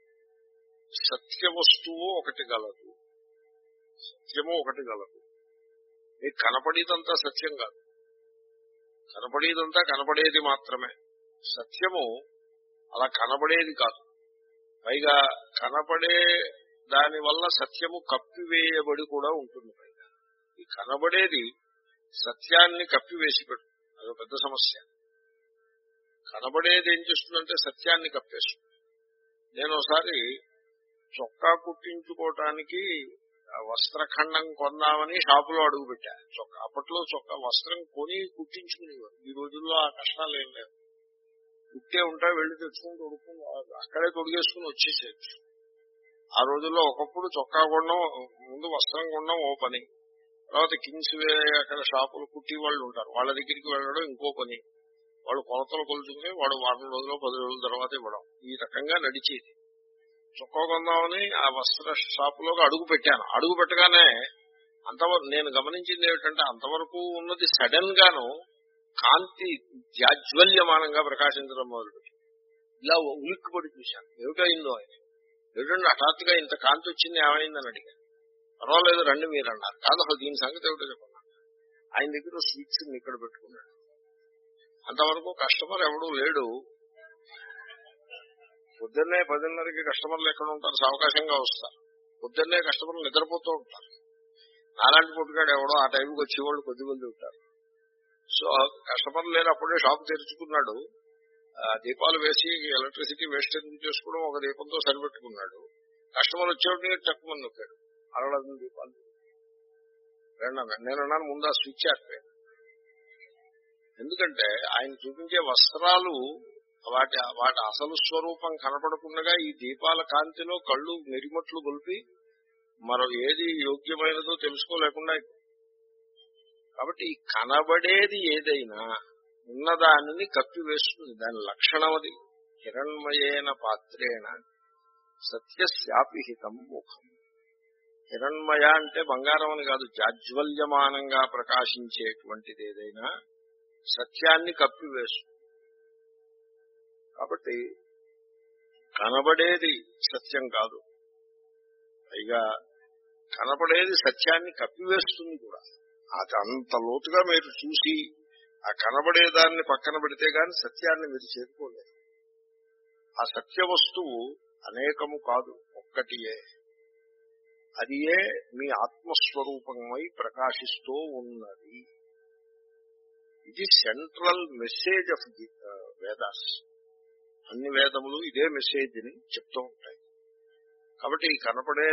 సత్య వస్తువు ఒకటి గలదు సత్యము ఒకటి గలదు మీకు కనపడేదంతా సత్యం కాదు కనపడేదంతా కనపడేది మాత్రమే సత్యము అలా కనబడేది కాదు పైగా కనపడే దాని వల్ల సత్యము కప్పివేయబడి కూడా ఉంటుంది పైగా ఈ కనబడేది సత్యాన్ని కప్పివేసి పెట్టు అదొక పెద్ద సమస్య కనబడేది ఏం చేస్తుందంటే సత్యాన్ని కప్పేస్తుంది నేను ఒకసారి చొక్కా కుట్టించుకోవటానికి ఆ వస్త్రఖండం కొందామని షాపులో అడుగు పెట్టా చొక్కా అప్పట్లో చొక్కా వస్త్రం కొని కుట్టించుకునేవారు ఈ రోజుల్లో ఆ కష్టాలు ఏం లేవు కుట్టే ఉంటా వెళ్ళి తెచ్చుకుని తొడుక్కుని అక్కడే తొడిగేసుకుని వచ్చేసేయచ్చు ఆ రోజుల్లో ఒకప్పుడు చొక్కా కొనడం ముందు వస్త్రం కొనడం ఓ పని తర్వాత కింగ్స్ వే అక్కడ షాపులు కుట్టి వాళ్ళు ఉంటారు వాళ్ళ దగ్గరికి వెళ్ళడం ఇంకో పని వాళ్ళు కొలతలు కొలుచుకుని వాడు వారం రోజులు పది రోజుల తర్వాత ఇవ్వడం ఈ రకంగా నడిచేది చొక్కా కొందామని ఆ వస్త్ర షాపులోకి అడుగు పెట్టాను అడుగు పెట్టగానే అంతవరకు నేను గమనించింది ఏమిటంటే అంతవరకు ఉన్నది సడన్ గాను కాంతి జాజ్వల్యమానంగా ప్రకాశించడం మొదలుపెట్టి ఇలా ఉలిక్కిపడి చూశాను ఏమిటైందో ఆయన ఏమిటంటే హఠాత్తుగా ఇంత కాంతి వచ్చింది ఏమైందని అడిగాను పర్వాలేదు రండి మీరు అన్నారు కాదు అసలు దీని సంగతి ఏమిటో చెప్పండి ఆయన దగ్గర స్విచ్ ఇక్కడ పెట్టుకున్నాడు అంతవరకు కస్టమర్ ఎవడూ లేడు పొద్దున్నే పదిన్నరకి కస్టమర్లు ఎక్కడ ఉంటారు సావకాశంగా వస్తారు పొద్దున్నే కస్టమర్లు నిద్రపోతూ ఉంటారు నాలాంటి పుట్టుగాడు ఎవడో ఆ టైంకి వచ్చేవాళ్ళు కొద్ది మంది ఉంటారు సో కస్టమర్ లేని అప్పుడే షాప్ తెరుచుకున్నాడు ఆ, దీపాలు వేసి ఎలక్ట్రిసిటీ వేస్ట్ ఎందుకు చేసుకోవడం ఒక దీపంతో సరిపెట్టుకున్నాడు కస్టమర్ వచ్చేవాడిని తక్కువ మంది నొక్కాడు అరవై దీపాలు రండి అన్నాడు నేను అన్నాను ముందు ఆ స్విచ్ ఆడిపోయాను ఎందుకంటే ఆయన చూపించే వస్త్రాలు వాటి వాటి అసలు స్వరూపం కనపడకుండా ఈ దీపాల కాంతిలో కళ్ళు మెరిమట్లు గొలిపి మరో ఏది యోగ్యమైనదో తెలుసుకోలేకుండా అయిపోయింది. కాబట్టి ఈ కనబడేది ఏదైనా ఉన్నదానిని కప్పివేస్తుంది దాని లక్షణం అది హిరణ్మయేన పాత్రేణ సత్యశాపిహితం ముఖం హిరణ్మయ అంటే బంగారం అని కాదు జాజ్వల్యమానంగా ప్రకాశించేటువంటిది ఏదైనా సత్యాన్ని కప్పివేస్తుంది కాబట్టి కనబడేది సత్యం కాదు పైగా కనబడేది సత్యాన్ని కప్పివేస్తుంది కూడా అది అంత లోతుగా మీరు చూసి ఆ కనబడేదాన్ని పక్కన పెడితే గాని సత్యాన్ని మీరు చేరుకోలేరు ఆ సత్య వస్తువు అనేకము కాదు ఒక్కటియే అది ఏ మీ ఆత్మస్వరూపమై ప్రకాశిస్తూ ఉన్నది ఇది central message of the Vedas అన్ని వేదములు ఇదే మెసేజ్ ని చెప్తూ ఉంటాయి కాబట్టి ఈ కనపడే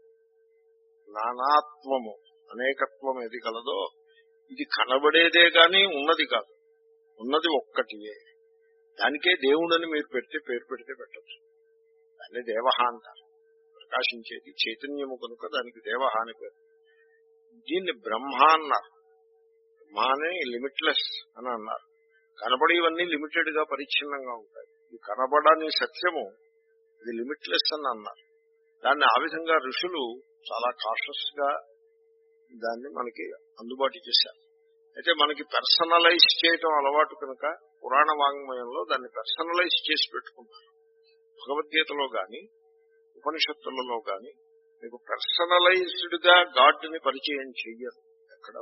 నానాత్వము అనేకత్వం ఏది కలదో ఇది కనబడేదే గాని ఉన్నది కాదు ఉన్నది ఒక్కటియే దానికే దేవుడని మీరు పెడితే పేరు పెడితే పెట్టచ్చు దాన్ని దేవహ అంటారు ప్రకాశించేది చైతన్యము కనుక దానికి దేవహ అని పేరు దీన్ని బ్రహ్మ అన్నారు బ్రహ్మ అని లిమిట్లెస్ అని అన్నారు కనబడేవన్నీ లిమిటెడ్ గా పరిచ్ఛిన్నంగా ఉంటాయి ఈ కనబడని సత్యము ఇది లిమిట్లెస్ అని అన్నారు దాన్ని ఆ విధంగా ఋషులు చాలా కాషస్ గా దాన్ని మనకి అందుబాటు చేశారు అయితే మనకి పర్సనలైజ్ చేయటం అలవాటు కనుక పురాణ వాంగ్మయంలో దాన్ని పర్సనలైజ్ చేసి పెట్టుకున్నారు భగవద్గీతలో గాని ఉపనిషత్తులలో గాని మీకు పర్సనలైజ్డ్ గా గాడ్ ని పరిచయం చెయ్యరు ఎక్కడ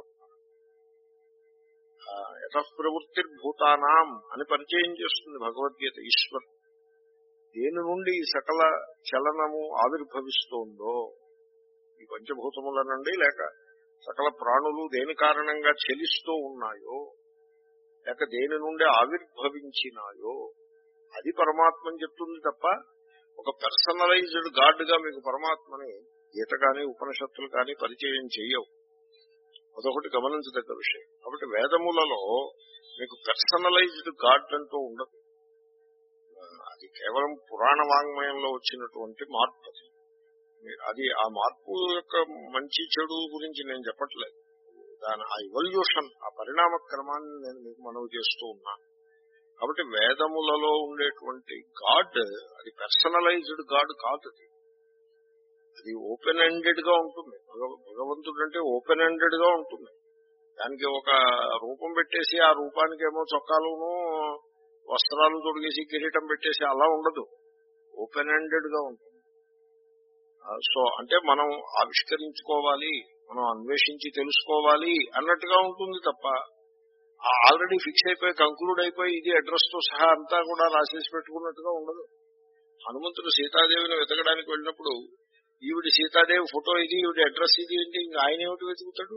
యథప్రవృత్తిర్భూతానాం అని పరిచయం చేస్తుంది భగవద్గీత ఈశ్వర్ దేని నుండి ఈ సకల చలనము ఆవిర్భవిస్తోందో ఈ పంచభూతములనండి లేక సకల ప్రాణులు దేని కారణంగా చెలిస్తూ ఉన్నాయో లేక దేని నుండి ఆవిర్భవించినాయో అది పరమాత్మని చెప్తుంది తప్ప ఒక పర్సనలైజ్డ్ గాడ్ గా మీకు పరమాత్మని గీత కానీ ఉపనిషత్తులు కానీ పరిచయం చేయవు అదొకటి గమనించదగ్గ విషయం కాబట్టి వేదములలో మీకు పర్సనలైజ్డ్ గాడ్ అంటూ ఉండదు అది కేవలం పురాణ వాంగ్మయంలో వచ్చినటువంటి మార్పు అది అది ఆ మార్పు యొక్క మంచి చెడు గురించి నేను చెప్పట్లేదు దాని ఆ ఇవల్యూషన్ ఆ పరిణామ క్రమాన్ని నేను మీకు మనవి చేస్తూ ఉన్నా కాబట్టి వేదములలో ఉండేటువంటి గాడ్ అది పర్సనలైజ్డ్ గాడ్ కాదు అది అది ఓపెన్ ఎండెడ్ గా ఉంటుంది భగవంతుడు అంటే ఓపెన్ ఎండెడ్ గా ఉంటుంది దానికి ఒక రూపం పెట్టేసి ఆ రూపానికి ఏమో చొక్కాలును వస్త్రాలు తొడిగేసి కిరీటం పెట్టేసి అలా ఉండదు ఓపెన్ ఎండెడ్ గా ఉంటుంది సో అంటే మనం ఆవిష్కరించుకోవాలి మనం అన్వేషించి తెలుసుకోవాలి అన్నట్టుగా ఉంటుంది తప్ప ఆల్రెడీ ఫిక్స్ అయిపోయి కంక్లూడ్ అయిపోయి ఇది అడ్రస్ తో సహా అంతా కూడా రాసేసి పెట్టుకున్నట్టుగా ఉండదు హనుమంతుడు సీతాదేవిని వెతకడానికి వెళ్ళినప్పుడు ఈవిడి సీతాదేవి ఫోటో ఇది ఈవిడి అడ్రస్ ఇది ఏంటి ఇంకా ఆయన ఏమిటి వెతుకుతాడు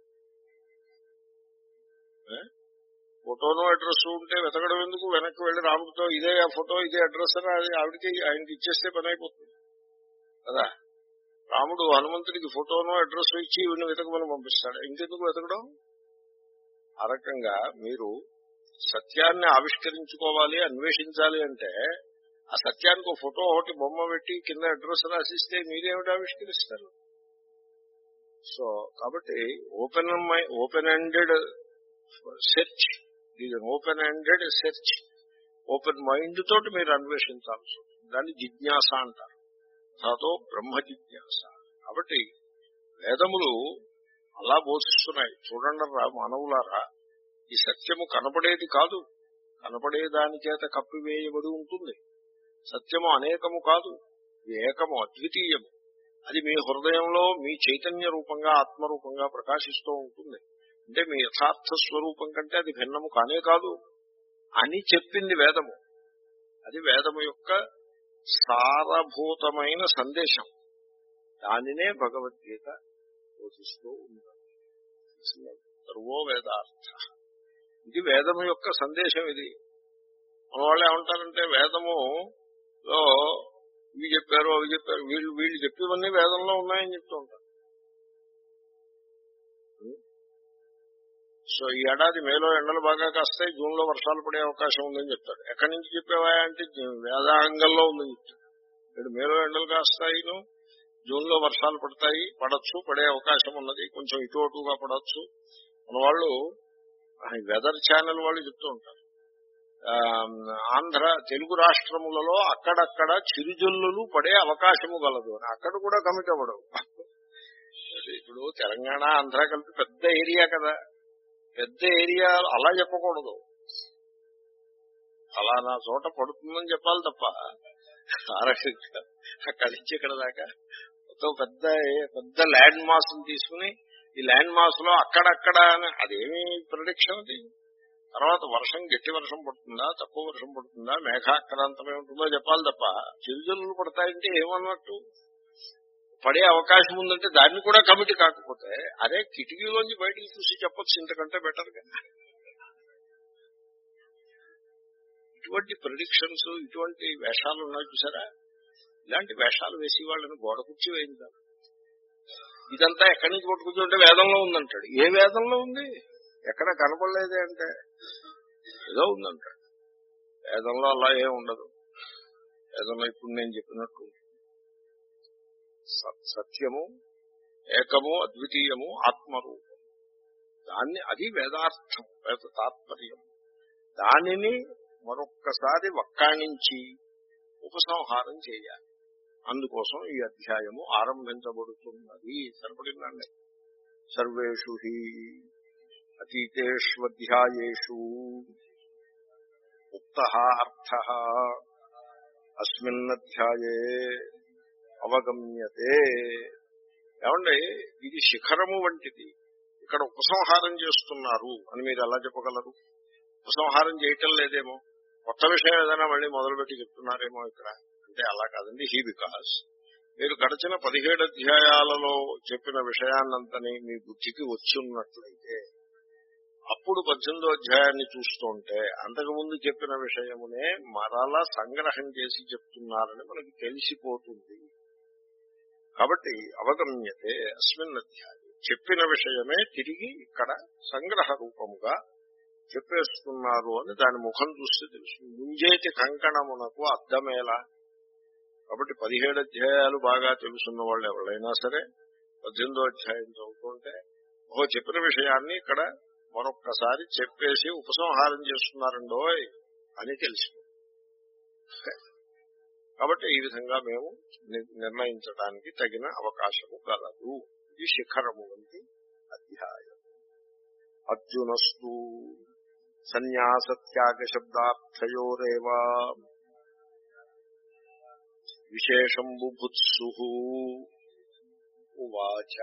ఫోటోను అడ్రస్ ఉంటే వెతకడం ఎందుకు వెనక్కి వెళ్లి రాముడితో ఇదే ఆ ఫోటో ఇదే అడ్రస్ అని అది ఆవిడకి ఆయనకి ఇచ్చేస్తే పని అయిపోతుంది కదా రాముడు హనుమంతుడికి ఫోటోను అడ్రస్ ఇచ్చి ఈవిడిని వెతకమని పంపిస్తాడు ఇంకెందుకు వెతకడం ఆ రకంగా మీరు సత్యాన్ని ఆవిష్కరించుకోవాలి అన్వేషించాలి అంటే ఆ సత్యానికి ఒక ఫోటో ఒకటి బొమ్మ పెట్టి కింద అడ్రస్ రాసిస్తే మీరేమిటి ఆవిష్కరిస్తారు సో కాబట్టి ఓపెన్ ఓపెన్ ఎండెడ్ సెర్చ్ ఇది open ended search open mind తోటి మీరు అన్వేషించాల్సి ఉంటుంది దాన్ని జిజ్ఞాస అంటారు దాతో బ్రహ్మ జిజ్ఞాస కాబట్టి వేదములు అలా బోధిస్తున్నాయి చూడండి రా మానవులారా ఈ సత్యము కనపడేది కాదు కనపడేదాని చేత కప్పివేయబడి ఉంటుంది సత్యము అనేకము కాదు ఇది ఏకము అద్వితీయము అది మీ హృదయంలో మీ చైతన్య రూపంగా ఆత్మరూపంగా ప్రకాశిస్తూ ఉంటుంది అంటే మీ యథార్థ స్వరూపం కంటే అది భిన్నము కానే కాదు అని చెప్పింది వేదము అది వేదము యొక్క సారభూతమైన సందేశం దానినే భగవద్గీత బోధిస్తూ ఉన్నది సర్వో వేదార్థ ఇది వేదము యొక్క సందేశం ఇది మన వాళ్ళు ఏమంటారంటే వేదము లో ఇవి చెప్పారు అవి చెప్పారు వీళ్ళు వీళ్ళు చెప్పేవన్నీ వేదంలో ఉన్నాయని చెప్తూ ఉంటారు సో ఈ ఏడాది మేలో ఎండలు బాగా కాస్తాయి జూన్ లో వర్షాలు పడే అవకాశం ఉందని చెప్తాడు ఎక్కడి నుంచి చెప్పేవా అంటే వేదాంగంలో ఉందని చెప్తాడు ఇక్కడ మేలో ఎండలు కాస్తాయిను జూన్ లో వర్షాలు పడతాయి పడచ్చు పడే అవకాశం ఉన్నది కొంచెం ఇటు అటుగా పడవచ్చు మన వాళ్ళు వెదర్ ఛానల్ వాళ్ళు చెప్తూ ఉంటారు ఆ, ఆంధ్ర తెలుగు రాష్ట్రములలో అక్కడక్కడ చిరుజల్లులు పడే అవకాశము గలదు అని అక్కడ కూడా కమిట్ అవ్వడం ఇప్పుడు తెలంగాణ ఆంధ్ర కలిపి పెద్ద ఏరియా కదా పెద్ద ఏరియా అలా చెప్పకూడదు అలా నా చోట పడుతుందని చెప్పాలి తప్ప ఆ రకంగా అక్కడి నుంచి ఇక్కడ దాకా మొత్తం పెద్ద పెద్ద ల్యాండ్ మాస్ తీసుకుని ఈ ల్యాండ్ మాస్ లో అక్కడక్కడ అని అదేమి ప్రొడిక్షన్ అది తర్వాత వర్షం గట్టి వర్షం పడుతుందా తక్కువ వర్షం పడుతుందా మేఘాక్రాంతమే ఉంటుందో చెప్పాలి తప్ప చిరుజల్లులు పడతాయంటే ఏమన్నట్టు పడే అవకాశం ఉందంటే దాన్ని కూడా కమిటీ కాకపోతే అదే కిటికీలోంచి బయటికి చూసి చెప్పొచ్చు ఇంతకంటే బెటర్ గా ఇటువంటి ప్రొడిక్షన్స్ ఇటువంటి వేషాలు ఉన్నాయి చూసారా ఇలాంటి వేషాలు వేసి వాళ్ళని గోడ కుర్చీ వేయిందా ఇదంతా ఎక్కడి నుంచి పట్టుకుంటుంటే వేదంలో ఉందంటాడు ఏ వేదంలో ఉంది ఎక్కడ కనపడలేదే అంటే ఏదో ఉందంటాడు వేదంలో అలా ఏం ఉండదు వేదంలో ఇప్పుడు నేను చెప్పినట్టు సత్- సత్యము ఏకము అద్వితీయము ఆత్మరూపం దాన్ని అది వేదార్థం వేద తాత్పర్యం దానిని మరొక్కసారి వక్కాణించి ఉపసంహారం చేయాలి అందుకోసం ఈ అధ్యాయము ఆరంభించబడుతున్నది సరిపడిందండి సర్వేషు హి అతీతేష్వధ్యాయేషు ఉక్త అర్థ అస్మిన్నధ్యాయే అవగమ్యతే ఏమండి ఇది శిఖరము వంటిది ఇక్కడ ఉపసంహారం చేస్తున్నారు అని మీరు ఎలా చెప్పగలరు ఉపసంహారం చేయటం లేదేమో కొత్త విషయం ఏదైనా మళ్ళీ మొదలుపెట్టి చెప్తున్నారేమో ఇక్కడ అంటే అలా కాదండి హీ బికాస్ మీరు గడిచిన పదిహేడు అధ్యాయాలలో చెప్పిన విషయాన్నంతని మీ బుద్ధికి వచ్చి ఉన్నట్లయితే అప్పుడు పద్దెనిమిదో అధ్యాయాన్ని చూస్తుంటే అంతకుముందు చెప్పిన విషయమునే మరలా సంగ్రహం చేసి చెప్తున్నారని మనకి తెలిసిపోతుంది కాబట్టి అవగమ్యతే అస్మిన్ అధ్యాయం చెప్పిన విషయమే తిరిగి ఇక్కడ సంగ్రహ రూపముగా చెప్పేస్తున్నారు అని దాని ముఖం చూస్తే తెలుసు ముంజేటి కంకణమునకు అర్థమేలా కాబట్టి పదిహేడు అధ్యాయాలు బాగా తెలుసున్న వాళ్ళు ఎవరైనా సరే పద్దెనిమిదో అధ్యాయం చదువుతుంటే ఓ చెప్పిన విషయాన్ని ఇక్కడ మరొక్కసారి చెప్పేసి ఉపసంహారం చేస్తున్నారండోయ్ అని తెలిసి కాబట్టి ఈ విధంగా మేము ని- నిర్ణయించడానికి తగిన అవకాశము కలదు ఇది శిఖరము వంటి అధ్యాయం అర్జునస్తు సన్యాసత్యాగ శబ్దార్థయోరేవా విశేషం బుభుత్సు ఉవాచ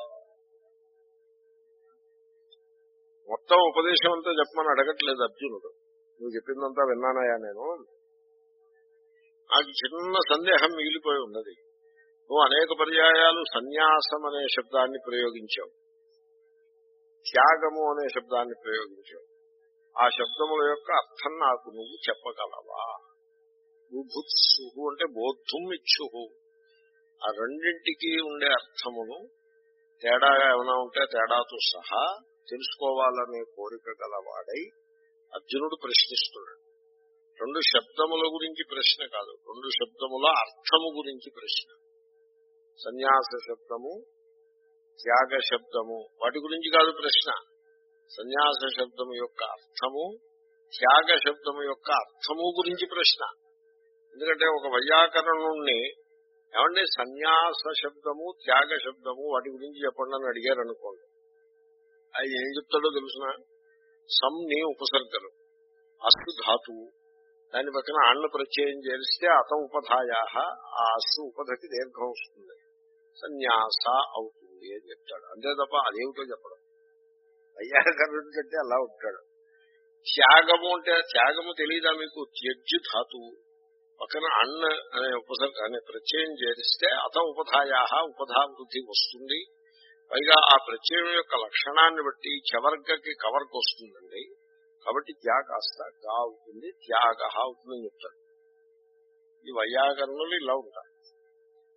మొత్తం ఉపదేశం అంతా చెప్పమని అడగట్లేదు అర్జునుడు నువ్వు చెప్పిందంతా విన్నానయా నేను నాకు చిన్న సందేహం మిగిలిపోయి ఉన్నది నువ్వు అనేక పర్యాయాలు సన్యాసం అనే శబ్దాన్ని ప్రయోగించావు త్యాగము అనే శబ్దాన్ని ప్రయోగించావు ఆ శబ్దముల యొక్క అర్థం నాకు నువ్వు చెప్పగలవా బుభుత్సు అంటే బోద్ధం ఇచ్చు ఆ రెండింటికి ఉండే అర్థమును తేడా ఏమైనా ఉంటే తేడాతో సహా తెలుసుకోవాలనే కోరిక గలవాడై అర్జునుడు ప్రశ్నిస్తున్నాడు రెండు శబ్దముల గురించి ప్రశ్న కాదు రెండు శబ్దముల అర్థము గురించి ప్రశ్న సన్యాస శబ్దము త్యాగ శబ్దము వాటి గురించి కాదు ప్రశ్న సన్యాస శబ్దము యొక్క అర్థము త్యాగ శబ్దము యొక్క అర్థము గురించి ప్రశ్న ఎందుకంటే ఒక వైయాకరణుణ్ణి ఏమంటే సన్యాస శబ్దము త్యాగ శబ్దము వాటి గురించి చెప్పండి అని అడిగారు అనుకోండి అది ఏం చెప్తాడో తెలుసిన సంని ఉపసర్గలు అస్సు ధాతువు దాని పక్కన అన్న ప్రత్యయం చేస్తే అత ఉపధాయా ఆ అస్సు ఉపధకి దీర్ఘం వస్తుంది సన్యాస అవుతుంది అని చెప్తాడు అంతే తప్ప అదేమిటో చెప్పడం వైయాకరణుడి కంటే అలా ఉంటాడు త్యాగము అంటే త్యాగము తెలియదా మీకు త్యజ్జు ధాతువు పక్కన అన్న అనే ఉపసర్గ అనే ప్రత్యయం చేరిస్తే అత ఉపధాయా ఉపధా వృద్ధి వస్తుంది పైగా ఆ ప్రత్యయం యొక్క లక్షణాన్ని బట్టి చవర్గకి కవర్కి వస్తుందండి కాబట్టి త్యాగ కాస్త గా అవుతుంది త్యాగ అవుతుందని చెప్తాడు ఈ వైయాకరణులు ఇలా ఉంటారు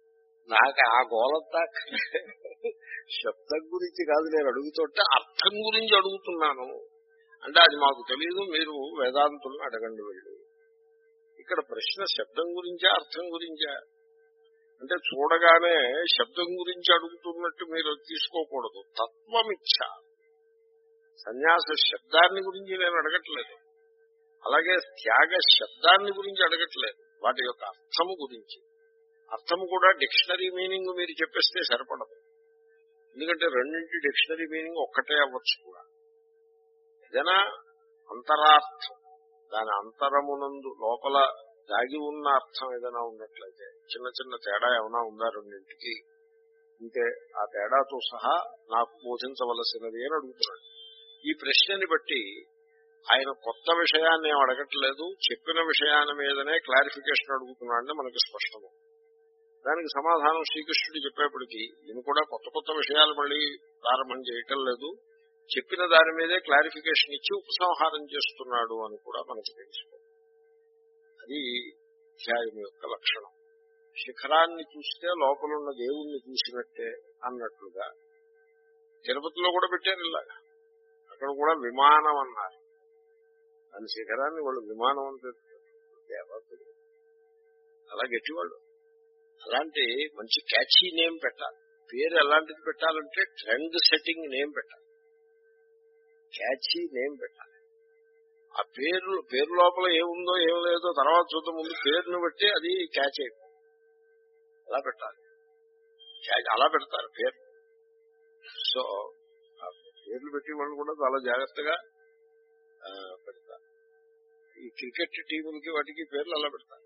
నాకు ఆ గోలంతా శబ్దం గురించి కాదు నేను అడుగుతుంటే అర్థం గురించి అడుగుతున్నాను అంటే అది మాకు తెలియదు మీరు వేదాంతులను అడగండి వెళ్ళి ఇక్కడ ప్రశ్న శబ్దం గురించా అర్థం గురించా అంటే చూడగానే శబ్దం గురించి అడుగుతున్నట్టు మీరు తీసుకోకూడదు తత్వమిచ్చ సన్యాస శబ్దాన్ని గురించి నేను అడగట్లేదు అలాగే త్యాగ శబ్దాన్ని గురించి అడగట్లేదు వాటి యొక్క అర్థము గురించి అర్థము కూడా డిక్షనరీ మీనింగ్ మీరు చెప్పేస్తే సరిపడదు ఎందుకంటే రెండింటి డిక్షనరీ మీనింగ్ ఒక్కటే అవ్వచ్చు కూడా ఏదైనా అంతరార్థం దాని అంతరమునందు లోపల దాగి ఉన్న అర్థం ఏదైనా ఉన్నట్లయితే చిన్న చిన్న తేడా ఏమైనా ఉందా రెండింటికి ఇంతే ఆ తేడాతో సహా నాకు బోధించవలసినది అని అడుగుతున్నాడు ఈ ప్రశ్నని బట్టి ఆయన కొత్త విషయాన్ని ఏం అడగట్లేదు చెప్పిన విషయాన్ని మీదనే క్లారిఫికేషన్ అడుగుతున్నాడని మనకి స్పష్టము దానికి సమాధానం శ్రీకృష్ణుడు చెప్పేప్పటికీ ఈయన కూడా కొత్త కొత్త విషయాలు మళ్ళీ ప్రారంభం చేయటం లేదు చెప్పిన దాని మీదే క్లారిఫికేషన్ ఇచ్చి ఉపసంహారం చేస్తున్నాడు అని కూడా మనకి తెలుసు అది ధ్యాయం యొక్క లక్షణం శిఖరాన్ని చూస్తే లోపల ఉన్న దేవుణ్ణి చూసినట్టే అన్నట్లుగా తిరుపతిలో కూడా పెట్టారు ఇలాగా అక్కడ కూడా విమానం అన్నారు దాని శిఖరాన్ని వాళ్ళు విమానం అంటే దేవతలు అలా గట్టివాళ్ళు అలాంటి మంచి క్యాచీ నేమ్ పెట్టాలి పేరు ఎలాంటిది పెట్టాలంటే ట్రెండ్ సెట్టింగ్ నేమ్ పెట్టాలి క్యాచీ నేమ్ పెట్టాలి ఆ పేరు పేరు లోపల ఏముందో ఏం లేదో తర్వాత చూద్దాం ముందు పేరును బట్టి అది క్యాచ్ అయిపోతుంది అలా పెట్టాలి క్యాచ్ అలా పెడతారు పేరు సో ఆ పేర్లు పెట్టి వాళ్ళు కూడా చాలా జాగ్రత్తగా ఆ, పెడతారు ఈ క్రికెట్ టీములకి వాటికి పేర్లు అలా పెడతారు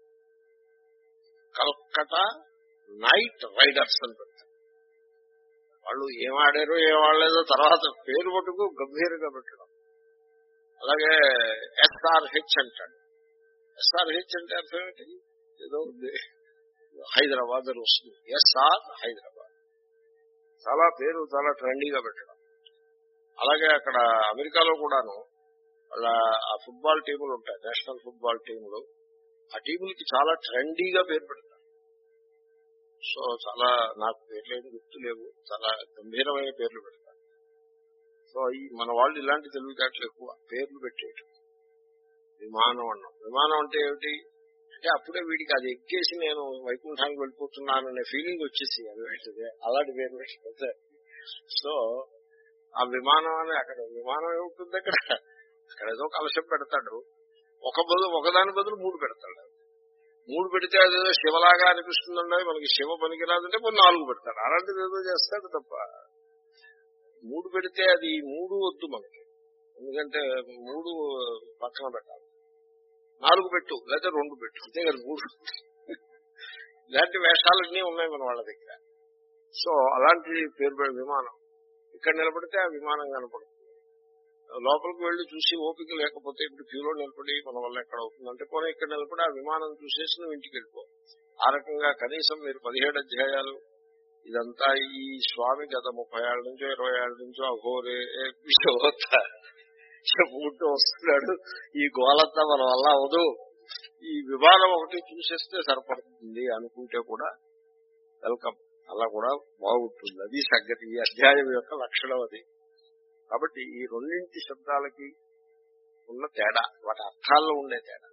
కల్కటా నైట్ రైడర్స్ అని పెడతారు వాళ్ళు ఏం ఆడారో ఏం ఆడలేదో తర్వాత పేరు పట్టుకు గంభీరంగా పెట్టడం అలాగే ఎస్ఆర్హెచ్ అంటాడు ఎస్ఆర్హెచ్ అంటే అర్థం ఏంటి ఏదో ఉంది హైదరాబాద్ అని వస్తుంది ఎస్ఆర్ హైదరాబాద్ చాలా పేరు చాలా ట్రెండీగా పెట్టడం అలాగే అక్కడ అమెరికాలో కూడాను వాళ్ళ ఆ ఫుట్బాల్ టీములు ఉంటాయి నేషనల్ ఫుట్బాల్ టీములు ఆ టీములకి చాలా ట్రెండీగా పేరు పెడతారు సో చాలా నాకు పేర్లు ఏమి గుర్తు లేవు చాలా గంభీరమైన పేర్లు పెడతారు సో ఈ మన వాళ్ళు ఇలాంటి తెలివితేటలు ఎక్కువ పేర్లు పెట్టేయటం విమానం అన్నాం విమానం అంటే ఏమిటి అంటే అప్పుడే వీడికి అది ఎక్కేసి నేను వైకుంఠానికి వెళ్ళిపోతున్నాననే ఫీలింగ్ వచ్చేసి అది పెట్టిదే అలాంటి పేరు పెట్టితే సో ఆ విమానం అని అక్కడ విమానం ఏముంటుంది అక్కడ అక్కడ ఏదో కలశం పెడతాడు ఒక బదులు ఒకదాని బదులు మూడు పెడతాడు మూడు పెడితే అదేదో శివలాగా అనిపిస్తుందండి మనకి శివ పనికిరాదంటే మరి నాలుగు పెడతాడు అలాంటిది ఏదో చేస్తాడు తప్ప మూడు పెడితే అది మూడు వద్దు మనకి ఎందుకంటే మూడు పక్కన పెట్టాలి నాలుగు పెట్టు లేదా రెండు పెట్టు అంతే కదా మూడు ఇలాంటి వేషాలన్నీ ఉన్నాయి మన వాళ్ళ దగ్గర సో అలాంటి పేరు పె- విమానం ఇక్కడ నిలబడితే ఆ విమానం కనపడుతుంది లోపలికి వెళ్లి చూసి ఓపిక లేకపోతే ఇప్పుడు క్యూలో నిలబడి మన వల్ల ఎక్కడ అవుతుందంటే పోనీ ఇక్కడ నిలబడి ఆ విమానం చూసేసి నువ్వు ఇంటికి వెళ్ళిపో ఆ రకంగా కనీసం మీరు పదిహేడు అధ్యాయాలు ఇదంతా ఈ స్వామి గత ముప్పై ఏళ్ళ నుంచో ఇరవై ఏళ్ళ నుంచో అఘోరే చెబుతా చెప్పుకుంటూ వస్తున్నాడు ఈ గోలంతా మన వల్ల అవదు ఈ విమానం ఒకటి చూసేస్తే సరిపడుతుంది అనుకుంటే కూడా వెల్కమ్ అలా కూడా బాగుంటుంది అది సంగతి ఈ అధ్యాయం యొక్క లక్షణం అది కాబట్టి ఈ రెండింటి శబ్దాలకి ఉన్న తేడా వాటి అర్థాల్లో ఉండే తేడా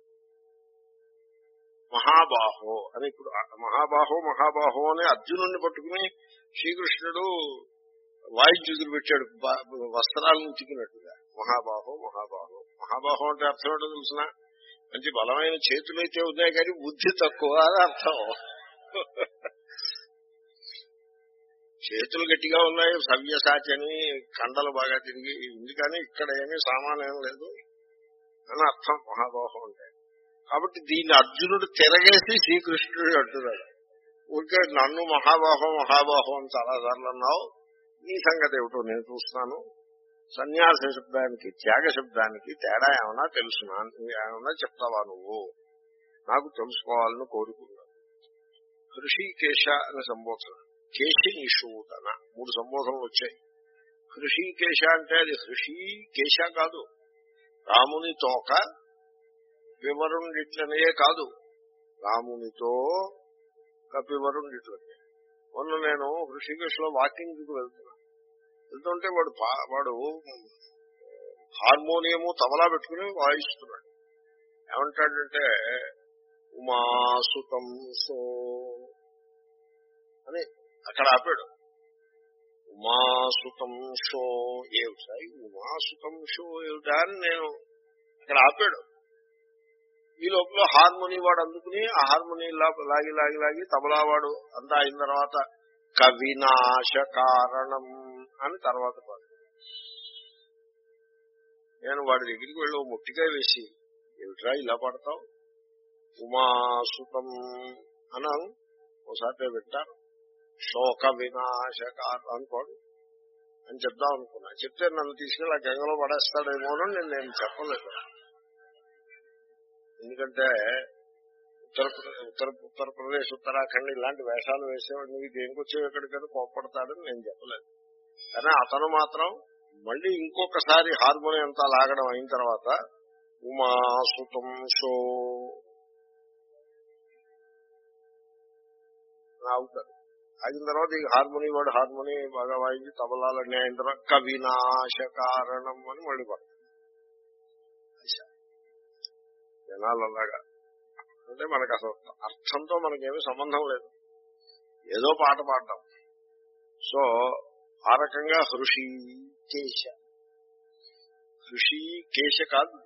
మహాబాహో అని ఇప్పుడు ఆ మహాబాహో మహాబాహో అని అర్జునుడిని పట్టుకుని శ్రీకృష్ణుడు వాయించుదురు పెట్టాడు బా- వస్త్రాలను ఉతికినట్టుగా మహాబాహో మహాబాహో మహాబాహో అంటే అర్థం ఏంటో తెలిసిన మంచి బలమైన చేతులైతే ఉన్నాయి కానీ బుద్ధి తక్కువ అని అర్థం చేతులు గట్టిగా ఉన్నాయి సవ్యసాచి అని కండలు బాగా తిరిగి ఉంది కానీ ఇక్కడ ఏమీ సామాన్ ఏం లేదు అని అర్థం మహాబాహం అంటే కాబట్టి దీన్ని అర్జునుడు తిరగేసి శ్రీకృష్ణుడు అంటున్నాడు ఊరికే నన్ను మహాబాహం మహాబాహం అని చాలా సార్లు అన్నావు నీ సంగతి ఏమిటో నేను చూస్తున్నాను సన్యాస శబ్దానికి త్యాగ శబ్దానికి తేడా ఏమన్నా తెలుసునా ఏమన్నా చెప్తావా నువ్వు నాకు తెలుసుకోవాలని కోరుకున్నాను హృషికేశ అనే సంబోధన కేశి నిషూదన మూడు సంబోధనలు వచ్చాయి హృషికేశ అంటే అది హృషికేశ కాదు రాముని తోక వివరుండిట్లనే కాదు రామునితో కపివరుండిట్లనే మొన్న నేను ఋషికేశ్ లో వాకింగ్ కి వెళ్తున్నా వెళ్తుంటే వాడు పా- వాడు హార్మోనియము తబలా పెట్టుకుని వాయిస్తున్నాడు ఏమంటాడంటే ఉమాసుతం సో అని అక్కడ ఆపాడు ఉమాసుతం షో ఏమిటా ఈ ఉమాసుతం షో ఏమిటా అని నేను అక్కడ ఆపాడు ఈ లోపల హార్మోని వాడు అందుకుని ఆ హార్మోని లా- లాగి లాగి లాగి తబలా వాడు అంతా అయిన తర్వాత కవినాశ కారణం అని తర్వాత పాడు నేను వాడి దగ్గరికి వెళ్ళి ఓ ముట్టికాయ వేసి ఏమిట్రా ఇలా పడతావు ఉమాసుతం అన్నాను ఒకసారి వింటాను శోక వినాశ కారణం అనుకోడు అని చెప్దాం అనుకున్నా చెప్తే నన్ను తీసుకెళ్ళి ఆ గంగలో పడేస్తాడేమో అని నేను నేను చెప్పలేదు ఎందుకంటే ఉత్తరప్రదేశ్ ఉత్తర ఉత్తరప్రదేశ్ ఉత్తరాఖండ్ ఇలాంటి వేషాలు వేసేవాడు నువ్వు దేనికి వచ్చేవి ఎక్కడికైనా కోప్పడతాడని నేను చెప్పలేదు కానీ అతను మాత్రం మళ్ళీ ఇంకొకసారి హార్మోనియం అంతా లాగడం అయిన తర్వాత ఉమాసుతం షో ఆగుతాడు ఆగిన తర్వాత ఈ హార్మోని వాడు హార్మోని బాగా వాయించి తబలాలన్నీ అయిన తర్వాత కవినాశ కారణం అని మళ్ళీ పడతాడు జనాలు అలాగా అంటే మనకు అసలు అర్థంతో మనకేమీ సంబంధం లేదు ఏదో పాట పాడటం సో ఆ రకంగా హృషి కేశ హృషి కేశ కాదు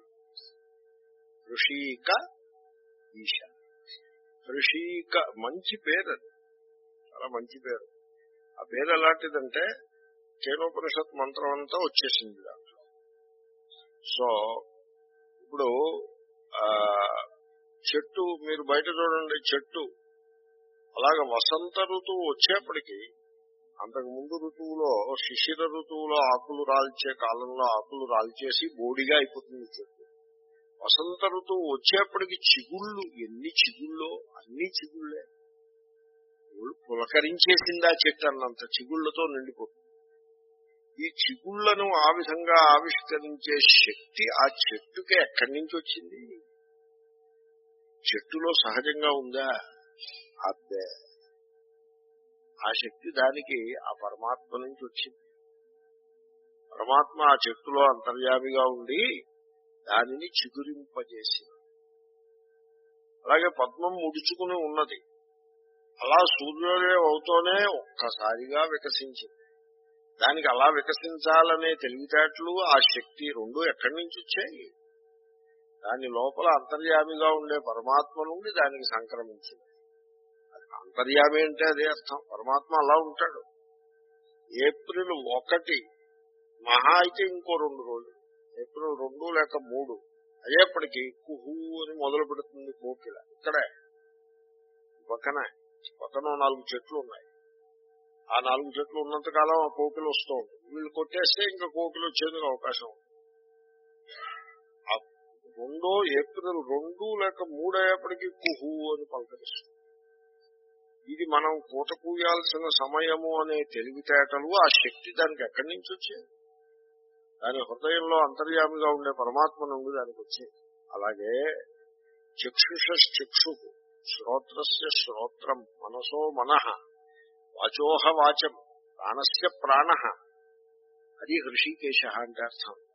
హృషిక ఈశ హృషిక మంచి పేరు అది చాలా మంచి పేరు ఆ పేరు ఎలాంటిదంటే కేనోపనిషత్ మంత్రం అంతా వచ్చేసింది దాంట్లో సో ఇప్పుడు ఆ చెట్టు మీరు బయట చూడండి చెట్టు అలాగ వసంత ఋతువు వచ్చేప్పటికి అంతకు ముందు ఋతువులో శిశిర ఋతువులో ఆకులు రాల్చే కాలంలో ఆకులు రాల్చేసి బోడిగా అయిపోతుంది చెట్టు వసంత ఋతువు వచ్చేప్పటికి చిగుళ్ళు ఎన్ని చిగుళ్ళో అన్ని చిగుళ్ళే పులకరించేసింది ఆ చెట్టు అన్నంత చిగుళ్లతో నిండిపోతుంది ఈ చిగుళ్లను ఆ విధంగా ఆవిష్కరించే శక్తి ఆ చెట్టుకి ఎక్కడి నుంచి వచ్చింది చెట్టులో సహజంగా ఉందా అబ్బే ఆ శక్తి దానికి ఆ పరమాత్మ నుంచి వచ్చింది పరమాత్మ ఆ చెట్టులో అంతర్యామిగా ఉండి దానిని చిగురింపజేసింది అలాగే పద్మం ముడుచుకుని ఉన్నది అలా సూర్యోదయం అవుతూనే ఒక్కసారిగా వికసించింది దానికి అలా వికసించాలనే తెలివితేటలు ఆ శక్తి రెండు ఎక్కడి నుంచి వచ్చాయి దాని లోపల అంతర్యామిగా ఉండే పరమాత్మ నుండి దానికి సంక్రమించింది అంతర్యామి అంటే అదే అర్థం పరమాత్మ అలా ఉంటాడు ఏప్రిల్ ఒకటి మహా అయితే ఇంకో రెండు రోజులు ఏప్రిల్ రెండు లేక మూడు అయ్యేప్పటికీ కుహు అని మొదలు పెడుతుంది కోకిల ఇక్కడే పక్కనే పక్కన నాలుగు చెట్లు ఉన్నాయి ఆ నాలుగు చెట్లు ఉన్నంత కాలం ఆ కోకిలు వస్తూ ఉంటుంది వీళ్ళు కొట్టేస్తే ఇంకా కోకిలు వచ్చేందుకు అవకాశం ఉంది ఆ రెండో ఏప్రిల్ రెండు లేక మూడు అయ్యేప్పటికీ కుహు అని పలకరిస్తుంది ఇది మనం కూత కూయాల్సిన సమయము అనే తెలివితేటలు ఆ శక్తి దానికి ఎక్కడి నుంచి వచ్చాయి దాని హృదయంలో అంతర్యామిగా ఉండే పరమాత్మ నుండి దానికి వచ్చేది అలాగే చక్షుష చక్షు శ్రోత్రస్య శ్రోత్రం మనసో మనః వాచోహ వాచం ప్రాణస్య ప్రాణ అది హృషికేశ అంటే అర్థం